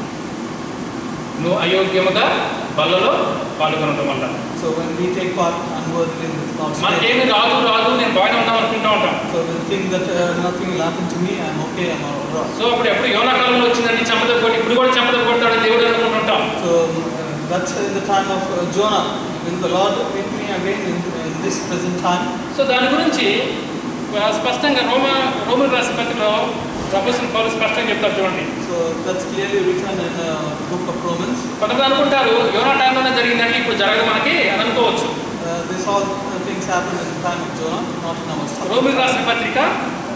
నువ్వు అయోగ్యముగా బల్లలో పాల్గొనడం వల్ల So when we take part unworthily in the Lord's name, మనకేమి రాదు రాదు నేను బాగానే ఉన్నాం అనుకుంటా ఉంటాం so we think that uh, nothing will happen to me. I'm okay. I'm all right. So అప్పుడు ఎప్పుడు యోనా కాలంలో వచ్చిందండి చెంపదెబ్బ కొట్టి ఇప్పుడు కూడా చెంపదెబ్బ కొడతాడు దేవుడు అనుకుంటుంటాం So uh, that's in the time of uh, Jonah. Will the Lord meet me again in, in this present time? So దాని గురించి ఆ, స్పష్టంగా రోమ రోమిల్ రాసిన పత్రికలో ప్రపోజన్ పౌలు స్పష్టంగా చెప్తారు చూడండి So that's clearly written in the book of Romans. కొంతమంది అనుకుంటారు యోనా టైంలోనే జరిగిందండి ఇప్పుడు జరగదు మనకి అని అనుకోవచ్చు Uh, this all uh, things happened in the time of Jonah, not in our time. రోమిల్ రాసిన పత్రిక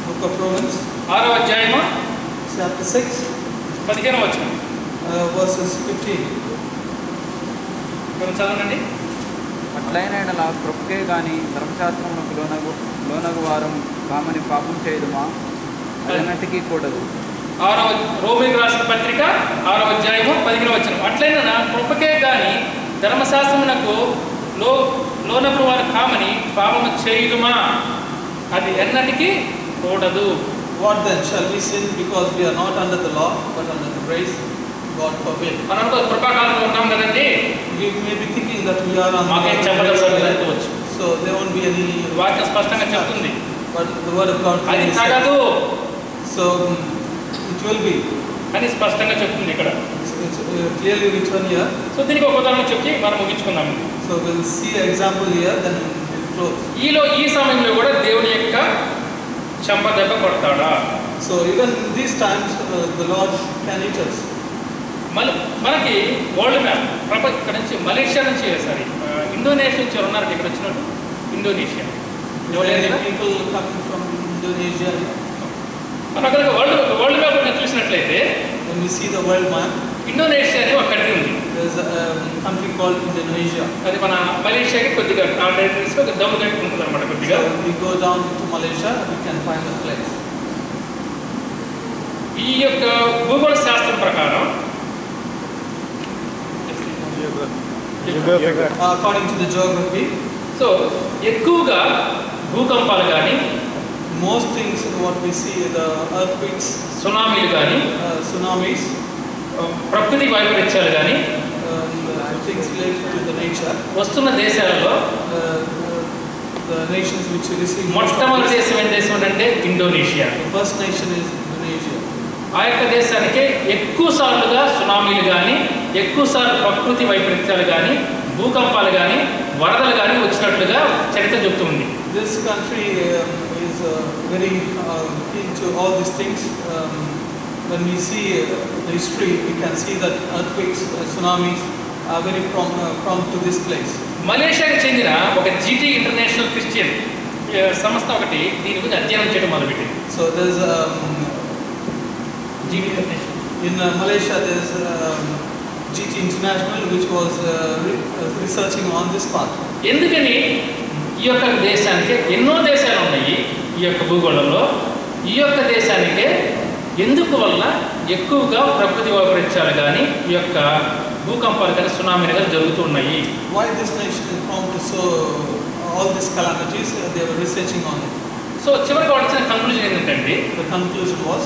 book of Romans, ఆరో అధ్యాయము chapter 6, పదిహేను వచ్చిన uh, verses 15. కొంచెం చదవండి అట్లైన ఎడల కృపకే గాని ధర్మశాస్త్రమునకు లోనగు లోనగు వారం కామని పాపం చేయదుమా అదన్నటికీ కూడదు ఆరో రోమికి రాసిన పత్రిక ఆరో అధ్యాయము పదిహేను వచ్చిన అట్లయినా కృపకే గాని ధర్మశాస్త్రమునకు లో లోనపు వారు కామని పాపము చేయుదుమా అది ఎన్నటికీ కూడదు What then? Shall we sin because we are not under the law, but under the grace? God forbid. మనం అనుకో కృపాకాలంలో ఉన్నాం కదండి We may be thinking that we are under మాకేం the చెప్పలేదు grace, అనుకోవచ్చు so there won't be any. వాక్యం స్పష్టంగా చెప్తుంది But the word of God అది clearly says. తగదు So mm, it will be. అని స్పష్టంగా చెప్తుంది ఇక్కడ It's, it's uh, clearly written here. So దీనికి ఒక ఉదాహరణ చెప్పి మనం ముగించుకుందాం So we'll see an example here, then we'll close. ఈలో ఈ సమయంలో కూడా దేవుని యొక్క చెంప దెబ్బ కొడతాడా So even in these times, uh, the Lord can eat us. మన మనకి వరల్డ్ మ్యాప్ ప్రపంచ ఇక్కడ నుంచి మలేషియా నుంచి సారీ ఇండోనేషియా నుంచి ఎవరు ఉన్నారు ఇక్కడ వచ్చినట్టు ఇండోనేషియా Is ఎవరు there లేరు any కదా? people coming from Indonesia? మనం అక్కడ వరల్డ్ వరల్డ్ మ్యాప్ నేను చూసినట్లయితే When we see the world map, Indonesia అని ఒక కంట్రీ ఉంది there's a um, country called Indonesia. అది మన మలేషియాకి కొద్దిగా ఆ టెరిటరీస్లో ఒక దమ్ము గట్టి ఉంటుంది అనమాట కొద్దిగా So when we go down to Malaysia, we can find the place. ఈ యొక్క భూగోళ శాస్త్రం ప్రకారం Geographic. Uh, according to the geography, so ఎక్కువగా భూకంపాలు కానీ most things what we see, the earthquakes, సునామీలు కానీ uh, tsunamis, ప్రకృతి వైపరీత్యాలు కానీ um, uh, things related to the nature, వస్తున్న దేశాలలో uh, the nations which receive most of మొట్టమొదటి this. దేశం ఏం దేశం అంటే Indonesia The first nation is Indonesia. ఆ యొక్క దేశానికి ఎక్కువ సార్లుగా సునామీలు కానీ ఎక్కువ సార్లు ప్రకృతి వైపరీత్యాలు కానీ భూకంపాలు కానీ వరదలు కానీ వచ్చినట్లుగా చరిత్ర చెబుతుంది This country um, is uh, very uh, keen to all these things. Um, when we see uh, the history, we can see that earthquakes, uh, tsunamis are very prompt, uh, prompt to this place. మలేషియాకి చెందిన ఒక GT international Christian ఏ, సంస్థ ఒకటి దీని గురించి అధ్యయనం చేయడం మొదలుపెట్టింది So there's um, GT international in uh, Malaysia there's um, GT International which was uh, re- uh, researching on this part. ఎందుకని ఈ యొక్క దేశానికి ఎన్నో దేశాలు ఉన్నాయి ఈ యొక్క భూగోళంలో ఈ యొక్క దేశానికే ఎందుకు వల్ల ఎక్కువగా ప్రకృతి వైపరీత్యాలు కానీ ఈ యొక్క భూకంపాలు కానీ సునామీలు కానీ జరుగుతూ ఉన్నాయి Why this nation is prone to so all these calamities? Uh, they were researching on it. So చివరికి వాళ్ళు వచ్చిన కంక్లూజన్ ఏంటంటే The conclusion was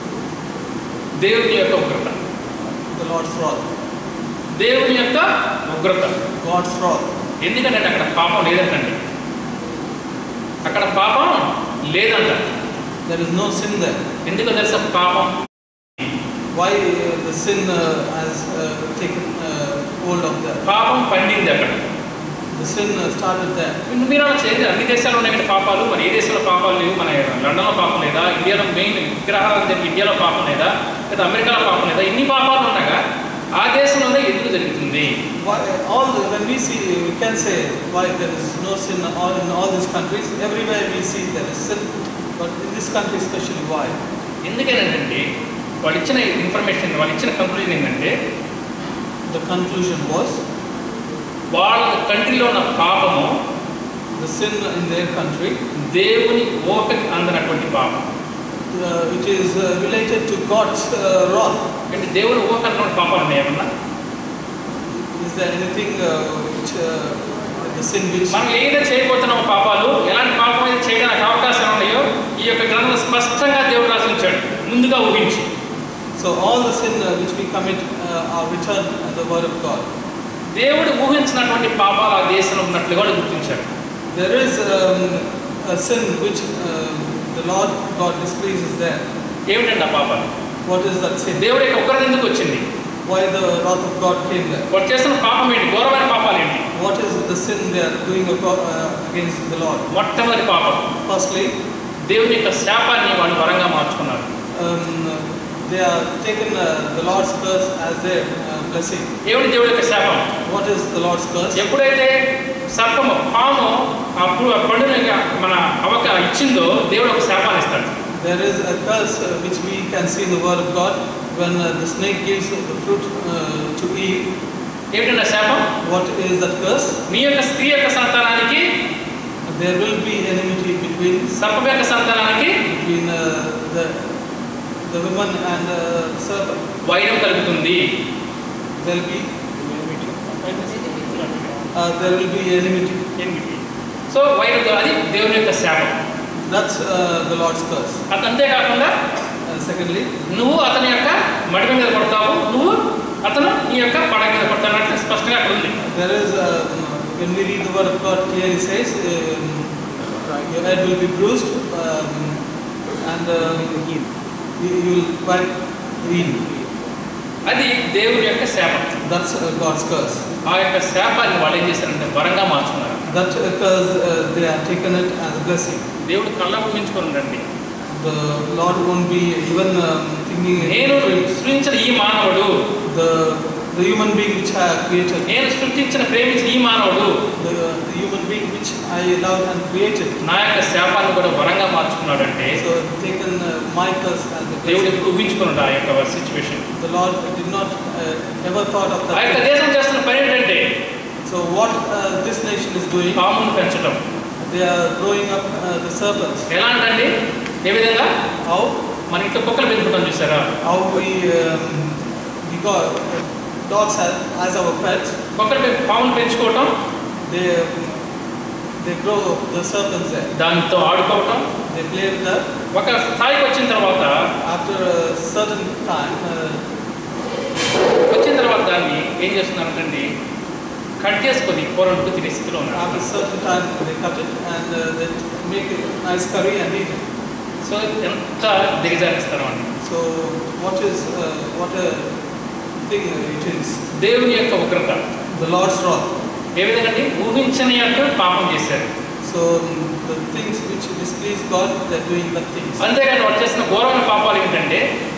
దేవుని యొక్క ఉగ్రత the Lord's wrath. దేవుని యొక్క ఉగ్రత God's wrath. ఎందుకంటే అక్కడ పాపం లేదంటండి అక్కడ పాపం లేదంట There is no sin there. ఎందుకో తెలుసా పాపం Why uh, the sin uh, has uh, taken uh, hold of that? పాపం పండింది అక్కడ The sin uh, started there. మీరు అలా చేయలేదు అన్ని దేశాల్లో ఉన్నాయి కదా పాపాలు మరి ఏ దేశంలో పాపాలు లేవు మన లండన్లో పాపం లేదా ఇండియాలో మెయిన్ విగ్రహాలు జరిగి ఇండియాలో పాపం లేదా లేదా అమెరికాలో పాపం లేదా ఇన్ని పాపాలు ఉండగా ఆ దేశంలోనే ఎందుకు జరుగుతుంది Why, all the, when we see, we can say why there is no sin all in all these countries. Everywhere we see there is sin, but in this country especially, why? ఎందుకనంటే వాళ్ళు ఇచ్చిన information వాళ్ళు ఇచ్చిన conclusion ఏంటంటే The conclusion was వాళ్ళ కంట్రీలో ఉన్న పాపము the sin in their country, దేవుని ఓపిక అందనటువంటి పాపం uh, it is uh, related to God's uh, wrath. అంటే దేవుని ఓపిక అన్నటువంటి పాపాలు ఉన్నాయి ఏమన్నా Is there anything uh, which uh, the sin which మనం ఏదైతే చేయబోతున్నామో పాపాలు ఎలాంటి పాపం అయితే చేయడానికి అవకాశాలు ఉన్నాయో ఈ యొక్క గ్రంథంలో స్పష్టంగా దేవుడు రాసి ఉంచాడు ముందుగా ఊహించి so all the sin uh, which we commit uh, are written in the Word of God. దేవుడు ఊహించినటువంటి పాపాలు ఆ దేశంలో ఉన్నట్లుగా వాడు గుర్తించాడు There is um, a sin which uh, the Lord God displeases there. ఏమిటండి ఆ పాపాలు What is that sin? దేవుడి యొక్క ఉగ్రత ఎందుకు వచ్చింది Why the wrath of God came there? వాడు చేస్తున్న పాపం ఏంటి ఘోరమైన పాపాలు ఏంటి What is the sin they are doing ago- uh, against the Lord? మొట్టమొదటి పాపం Firstly, దేవుని యొక్క శాపాన్ని వాళ్ళు వరంగా మార్చుకున్నారు um, they are taken uh, the Lord's curse as their uh, blessing. ఏమిటి దేవుడి యొక్క శాపం What is the Lord's curse? ఎప్పుడైతే సర్పము పాము ఆ పు- ఆ పండుని మన అవక ఇచ్చిందో దేవుడు ఒక శాపాన్ని ఇస్తాడు There is a curse uh, which we can see in the Word of God when uh, the snake gives the fruit uh, to Eve. ఏమిటంటే శాపం What is that curse? నీ యొక్క స్త్రీ యొక్క సంతానానికి There will be enmity between సర్పం యొక్క సంతానానికి between uh, the the woman and uh, serpent. వైరం కలుగుతుంది There will be uh, there will be enmity. So వైరం అది దేవుని యొక్క శాపం That's uh, the Lord's curse. అది అంతేకాకుండా Uh, secondly, నువ్వు అతని యొక్క మడిమ మీద కొడతావు నువ్వు అతను నీ యొక్క పడగ మీద కొడతావు అన్నట్లు స్పష్టంగా అక్కడ ఉంది there is uh, when we read the Word of God clearly says um, your head will be bruised um, and um, you, you will bite heel. అది దేవుని యొక్క శాపం That's uh, God's curse. ఆ యొక్క శాపాన్ని వాళ్ళు ఏం చేశారంటే వరంగా మార్చుకున్నారు That uh, curse uh, they have taken it as a blessing. దేవుడు కళ్ళ ఊహించుకొని ఉండండి The Lord won't be even um, thinking నేను సృష్టించిన ఈ మానవుడు the the human being which I have created, నేను సృష్టించిన ప్రేమించిన ఈ మానవుడు the, the human being which I loved and created. నా యొక్క శాపాన్ని కూడా వరంగా మార్చుకున్నాడంటే So taken uh, my curse as a దేవుడు blessing. ఎప్పుడు ఊహించుకున్నాడు ఆ యొక్క situation The Lord did not uh, ever thought of ఆ యొక్క that. దేశం చేస్తున్న పని ఏంటంటే So what uh, this nation is doing, పామును పెంచడం they are growing up uh, the serpents. ఎలా అంటే ఏ విధంగా How మన ఇంట్లో కుక్కలు పెంచుకుంటాం చూసారా how we um, we got dogs as, as our pets. కుక్కలు పెం- పామును పెంచుకోవటం They they grow the serpents there. దానితో ఆడుకోవటం They play with that. ఒక స్థాయికి వచ్చిన తర్వాత After a certain time, uh, వచ్చిన తర్వాత దాన్ని ఏం చేస్తున్నారంటే కట్ చేసుకొని కూరలకు తినే స్థితిలో ఉన్నారు after a certain time, they cut it and uh, they make a nice curry and eat it. So ఎంత దిగజారిస్తారో అండి So what is uh, what a thing it is? దేవుని యొక్క ఉగ్రత The Lord's wrath. ఏ విధంగా అంటే ఊహించని యొక్క పాపం చేశారు So um, the things which displease God, they're doing the things. అంతేగాని వాళ్ళు చేసిన ఘోరమైన పాపాలు ఏంటంటే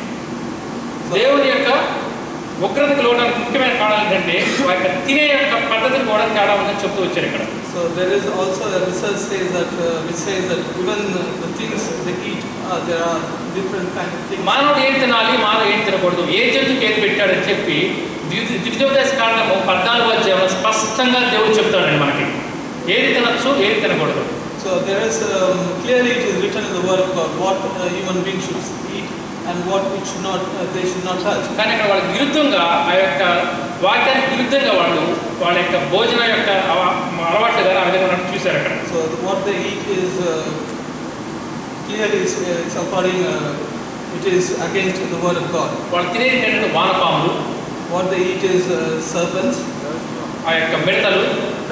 దేవుని యొక్క ఉగ్రతకు లోడానికి ముఖ్యమైన కారణం ఏంటంటే వారి యొక్క తినే యొక్క పద్ధతిని కూడా తేడా ఉందని చెప్తూ వచ్చారు ఇక్కడ So there is also a research says that uh, which says that even the things they eat, uh, there are different kind of things. మానవుడు ఏం తినాలి మానవుడు ఏం తినకూడదు ఏ జంతువుకి ఏది పెట్టాడని చెప్పి ద్వితీ- ద్వితీయోపదేశ కాండము పద్నాలుగు అధ్యాయంలో స్పష్టంగా దేవుడు చెప్తాడండి మనకి ఏది తినచ్చు ఏది తినకూడదు So there is um, clearly it is written in the Word of God what a human being should eat and what it should not uh, they should not touch. కానీ ఇక్కడ వాళ్ళకి విరుద్ధంగా ఆ యొక్క వాక్యానికి విరుద్ధంగా వాళ్ళు వాళ్ళ యొక్క భోజనం యొక్క అవ- అలవాట్లు కానీ ఆ విధంగా ఉన్నట్టు చూశారు అక్కడ So the, what they eat is uh, clearly it's, uh, it's according uh, it is against the Word of God. వాళ్ళు తినేది ఏంటంటే వానపాములు What they eat is uh, serpents, ఆ యొక్క మిడతలు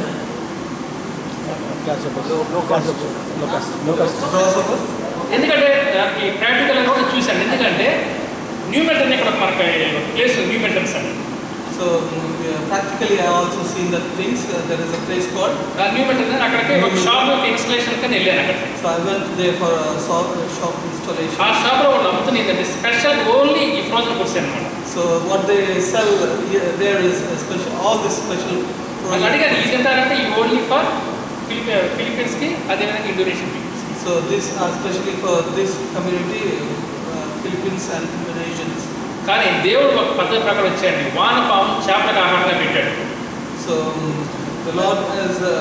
grasshoppers. ఎందుకంటే ఆ, ఈ ప్రాక్టికల్ కూడా చూశాను ఎందుకంటే న్యూ మెటన్ ఇక్కడ మనకి ప్లేస్ న్యూ మెటన్స్ అండి So um, yeah, practically I also seen that things. Uh, there is a place called. ఆ న్యూ మెటన్ అక్కడికి ఒక షాప్ యొక్క ఇన్స్టలేషన్ కని వెళ్ళాను అక్కడికి So I went there for a shop, shop installation. ఆ షాప్లో వాళ్ళు అమ్ముతుంది ఏంటంటే స్పెషల్ ఓన్లీ ఈ ఫ్రోజన్ ఫుడ్స్ అనమాట So what they sell here, there is a special, all this special. వాళ్ళు frozen అడిగారు foods. ఇది తింటారంటే ఈ ఓన్లీ ఫర్ ఫిలిపి ఫిలిపీన్స్కి అదేవిధంగా Indonesian peoples So this are especially for this community, uh, Philippines and Indonesians. కానీ దేవుడు ఒక పద్ధతి ప్రకారం వచ్చాయండి వానపాము చేపలకు ఆహారంగా పెట్టాడు So um, the Lord has uh,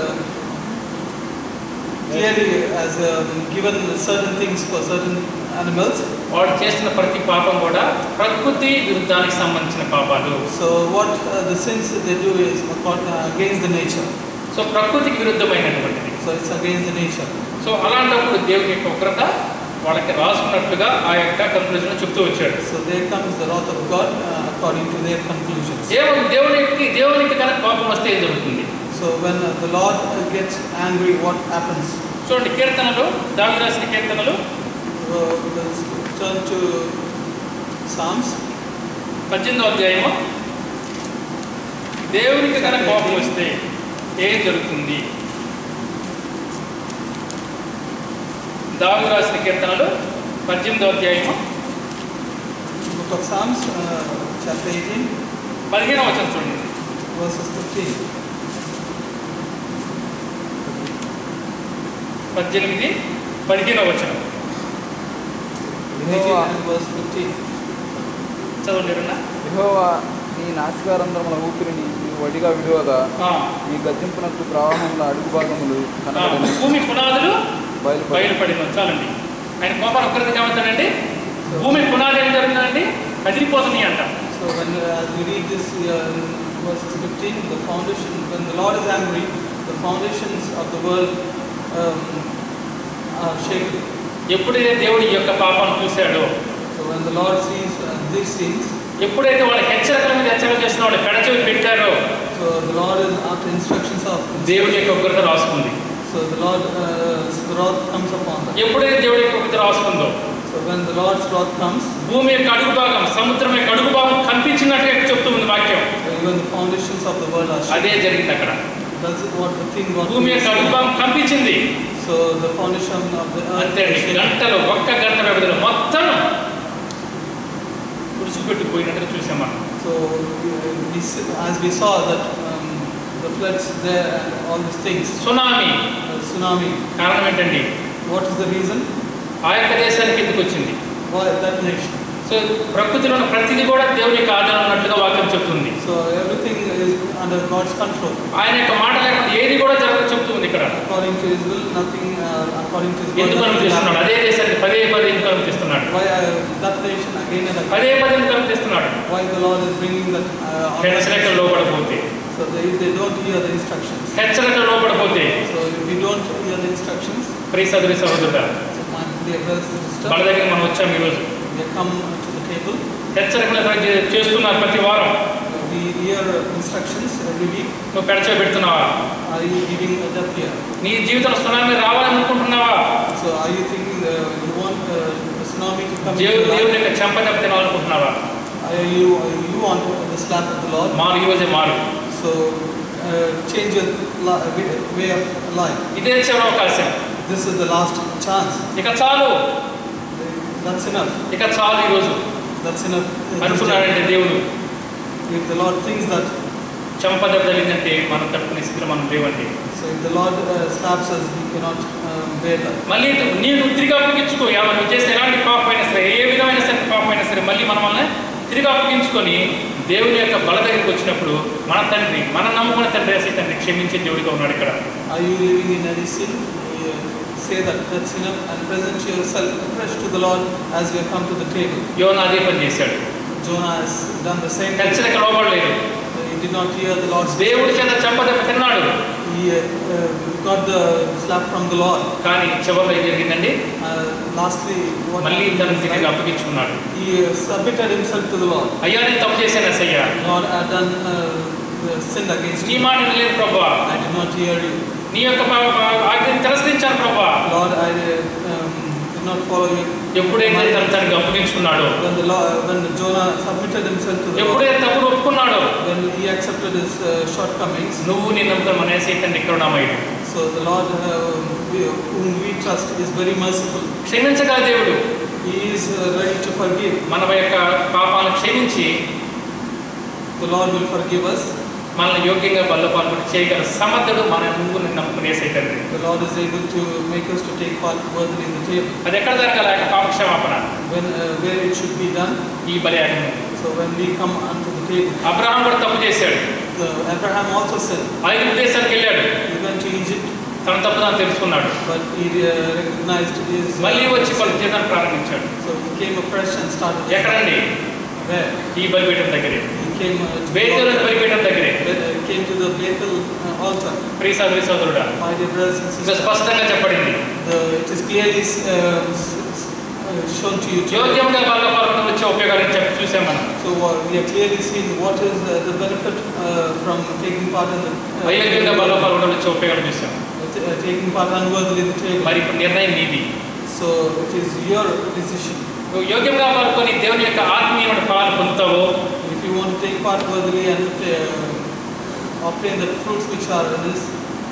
clearly has um, given certain things for certain animals. వాడు చేస్తున్న ప్రతి పాపం కూడా ప్రకృతి విరుద్ధానికి సంబంధించిన పాపాలు So what uh, the sins that they do is accord- uh, against the nature. So ప్రకృతికి విరుద్ధమైనటువంటిది So it's against the nature. So అలాంటప్పుడు దేవుని యొక్క ఉగ్రత వాళ్ళకి రాసుకున్నట్లుగా ఆ యొక్క కంక్లూజన్ చెప్తూ వచ్చాడు So there comes the wrath of God uh, according to their conclusions. దేవుని దేవునికి దేవునికి కనుక కోపం వస్తే ఏం జరుగుతుంది So when uh, the Lord uh, gets angry, what happens? చూడండి కీర్తనలు దావి రాసిన కీర్తనలు Uh, let's turn to Psalms. పద్దెనిమిదో అధ్యాయము దేవునికి కనుక కోపం వస్తే ఏం జరుగుతుంది దావి రాసిన కీర్తనలు పద్దెనిమిదో అధ్యాయము Book of Psalms, uh, chapter 18, పదిహేనవ వచనం చూడండి verses 15. పద్దెనిమిది పదిహేనవ వచనం యెహోవా 18 and verse 15. చదవండి ఎవరన్నా? యెహోవా నీ నాసికారంధ్రముల ఊపిరిని నీవు వడిగా విడువగా ఆ, నీ గద్దింపునకు ప్రవాహంలో అడుగు భాగములు ఆ, కనబడని భూమి పునాదులు బయలుపడి బయలుపడింది చాలండి ఆయన కోపాన్ని ఒక్కరికి ఏమవుతాడండి భూమి పునాది ఏం జరుగుతుందండి కదిలిపోతుంది అంట So when uh, as we read this uh, in verses 15, the foundation, when the Lord is angry, the foundations of the world um, are shaken. ఎప్పుడైతే దేవుడు ఈ యొక్క పాపాన్ని చూశాడో So when the Lord sees uh, these things, ఎప్పుడైతే వాళ్ళ హెచ్చరికల మీద హెచ్చరిక చేస్తున్న వాళ్ళు పెడచెవి పెట్టారో so the Lord is after instructions of. దేవుడి యొక్క ఉగ్రత రాసుకుంది So the Lord, uh, wrath comes upon them. ఎప్పుడైతే దేవుడి యొక్క ఉగ్రత రాసుకుందో So when the Lord's wrath comes, భూమి యొక్క అడుగు భాగం సముద్రం యొక్క అడుగు భాగం కనిపించినట్టుగా చెప్తుంది వాక్యం even the foundations of the world are shaken. అదే జరిగింది అక్కడ That's what the thing what భూమి we యొక్క అడుగు see. భాగం కనిపించింది So the foundation of the earth అంతే is shaken. గంటలు ఒక్క గంట వ్యవధిలో మొత్తం తుడిచిపెట్టిపోయినట్టుగా చూసాం మనం So uh, we, s- as we saw that um, the floods there and all these things, tsunami uh, tsunami. కారణం ఏంటండి What is the reason? ఆ యొక్క దేశానికి ఎందుకు వచ్చింది Why that nation? సో ప్రకృతిలో ఉన్న ప్రతిదీ కూడా దేవుని యొక్క ఆధారం ఉన్నట్లుగా వాక్యం చెప్తుంది So everything is under God's control. ఆయన యొక్క మాట లేకుండా ఏది కూడా జరగదు చెప్తుంది ఇక్కడ According to His will, nothing uh, according to His will. ఎందుకు nothing will అనుమతిస్తున్నాడు happen. అదే దేశానికి పదే పదే ఎందుకు అనుమతిస్తున్నాడు Why uh, that nation again and again? పదే పదే ఎందుకు అనుమతిస్తున్నాడు Why the Lord is bringing that? Uh, on- హెచ్చరికలు లోపడపోతే so they, they don't hear the instructions. హెచ్చరికలు లోపడపోతే So if we don't hear the instructions, Priya సదురి సహోదరుడ so my dear brothers and sisters, మన దగ్గర మనం వచ్చాం ఈరోజు we come to the table. హెచ్చరికలు చే- చేస్తున్నారు ప్రతి వారం We hear instructions every week. నువ్వు పెడచో పెడుతున్నావా Are you giving a deaf ear? నీ జీవితంలో సునామీ రావాలని అనుకుంటున్నావా So are you thinking uh, you want uh, the tsunami to come దేవుడు into దేవుని life? యొక్క చెంప దెబ్బ తినాలనుకుంటున్నావా Are you, you want the slap of the Lord? మారు ఈ రోజే మారు So uh, change your li- way, way of life. ఇదే చివరి అవకాశం This is the last chance. ఇక చాలు That's enough. ఇక చాలు ఈరోజు That's enough. uh, this day. అనుకున్నాడంటే దేవుడు If the Lord thinks that, చెంప దెబ్బ తగిలిందంటే మనం తట్టుకునే స్థితిలో మనం లేవండి so if the Lord uh, slaps us, we cannot um, bear that. మళ్ళీ నీవు తిరిగి అప్పగించుకో ఎవరు నువ్వు చేసిన ఎలాంటి పాపం అయినా సరే ఏ విధమైన సరే పాపం అయినా సరే మళ్ళీ మనం వల్ల తిరిగి అప్పగించుకొని దేవుని యొక్క బల దగ్గరికి వచ్చినప్పుడు మన తండ్రి మన నమ్ముకున్న తండ్రి అసలు తండ్రి క్షమించే దేవుడిగా ఉన్నాడు ఇక్కడ Are you living in any sin? Uh, say that that's enough and present yourself afresh to the Lord as you have come to the table. యోన అదే పని చేశాడు Jonah has done the same thing. హెచ్చరిక లోపడలేదు He did not hear the Lord's దేవుడి చేత చెంప దెబ్బ తిన్నాడు He uh, uh, got the slap from the Lord. కానీ చివరిలో ఏం జరిగిందండి Uh, lastly, what మళ్ళీ happened తను is తిరిగి that అప్పగించుకున్నాడు he uh, submitted himself to the Lord. అయ్యా నేను తప్పు చేశాను అసయ్యా Lord, I had done uh, uh, sinned against నీ you. మాట లేదు ప్రభా I did not hear you. నీ యొక్క పా- పా- ఆజ్ఞని తిరస్కరించాను ప్రభా Lord, I uh, um, did not follow you. ఎప్పుడైతే తను తనకి అప్పగించుకున్నాడో When the Lord, when Jonah submitted himself to the Lord, ఎప్పుడైతే తప్పును ఒప్పుకున్నాడో when he accepted his uh, shortcomings, నువ్వు నీ నమ్మకం మన తండ్రి ఇక్కడ ఉన్నామయ్యాడు so the Lord uh, we- whom we trust is very merciful. క్షమించగల దేవుడు He is uh, ready to forgive. మన యొక్క పాపాలను క్షమించి The Lord will forgive us. మనల్ని యోగ్యంగా బల్లపాలు చేయగల సమర్థుడు మన నువ్వు నిన్ను నమ్ముకునే తండ్రి The Lord is able to make us to take part worthily in the table. అది ఎక్కడ జరగాల ఆ యొక్క పాప క్షమాపణ When uh, where it should be done. ఈ బలియాగం So when we come unto the table, Abraham కూడా తప్పు చేశాడు the, Abraham also said ఐదు దేశానికి వెళ్ళాడు he went to Egypt, తన తప్పు తాను తెలుసుకున్నాడు but he uh, recognized his. uh, మళ్ళీ వచ్చి పలు జీవితాన్ని ప్రారంభించాడు So he came afresh and started. his- ఎక్కడండి Where? ఈ బలిపీఠం దగ్గరే He came uh, to the బేతుల altar. బలిపీఠం దగ్గరే When, uh, came to the Bethel uh, altar. ప్రియ సోదరి సోదరుడా My dear brothers and ఇంకా sisters, స్పష్టంగా చెప్పడింది the, it is clearly uh, s- s- uh, shown to you. today. యోగ్యంగా బల్లపాలను వచ్చే ఉపయోగాలను చెప్పి చూసాం మనం So uh, we have clearly seen what is uh, the benefit uh, from taking part in the uh, అయోగ్యంగా బల్లపాలను వచ్చే ఉపయోగాలు చూసాం t- uh, taking part unworthily in the table. మరి ఇప్పుడు నిర్ణయం నీది So it is your decision. నువ్వు యోగ్యంగా పాల్గొని దేవుని యొక్క ఆత్మీయమైన ఫలాలు పొందుతావో If you want to take part worthily and uh, obtain the fruits which are in this,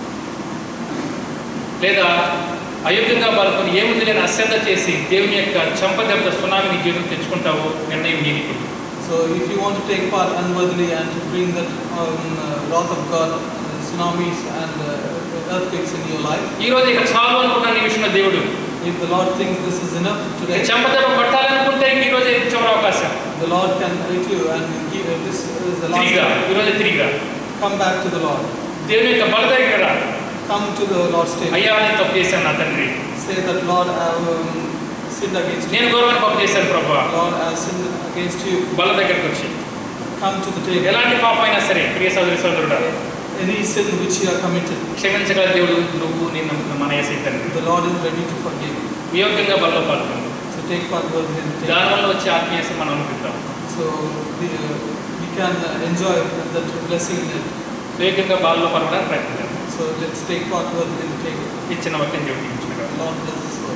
లేదా అయోగ్యంగా పాల్గొని ఏముంది లేని అశ్రద్ధ చేసి దేవుని యొక్క చంపదెబ్బ సునామీని జీవితం తెచ్చుకుంటావో నిర్ణయం నీది ఇప్పుడు so if you want to take part unworthily and to bring that um, uh, wrath of God, uh, tsunamis and uh, earthquakes in your life, ఈ రోజు ఇక్కడ చాలు అనుకున్న నీ విషయంలో దేవుడు If the Lord thinks this is enough today, చెంపదెబ్బ కొట్టాలనుకుంటే ఇంక ఈరోజు చివరి అవకాశం the Lord can hit you and give you this is the last తిరిగా time. ఈరోజు తిరిగా Come back to the Lord. దేవుని యొక్క బల దగ్గర Come to the Lord's table. అయ్యా నేను తప్పు చేశాను నా తండ్రి Say that Lord I have um, sinned against you. నేను గౌరవాన్ని తప్పు చేశాను ప్రభా Lord I have sinned against you. బల దగ్గరకు వచ్చి Come to the table. ఎలాంటి పాపం అయినా సరే ప్రియ సోదరి సోదరుడా Any sin which you have committed, క్షమించగల దేవుడు నువ్వు నేను మన ఏసై తండ్రి the Lord is ready to forgive. వియోగ్యంగా బలలో పాల్గొంది So take part in the table. దానివల్ల వచ్చే ఆత్మీయత మనం అనుకుంటాం So the, uh, we can uh, enjoy that blessing in it. వివేకంగా బాల్లో పాల్గొనడానికి ప్రయత్నించాం So let's take part in the table. ఇచ్చిన వాక్యం చెప్పించుకుంటాం Lord bless this word.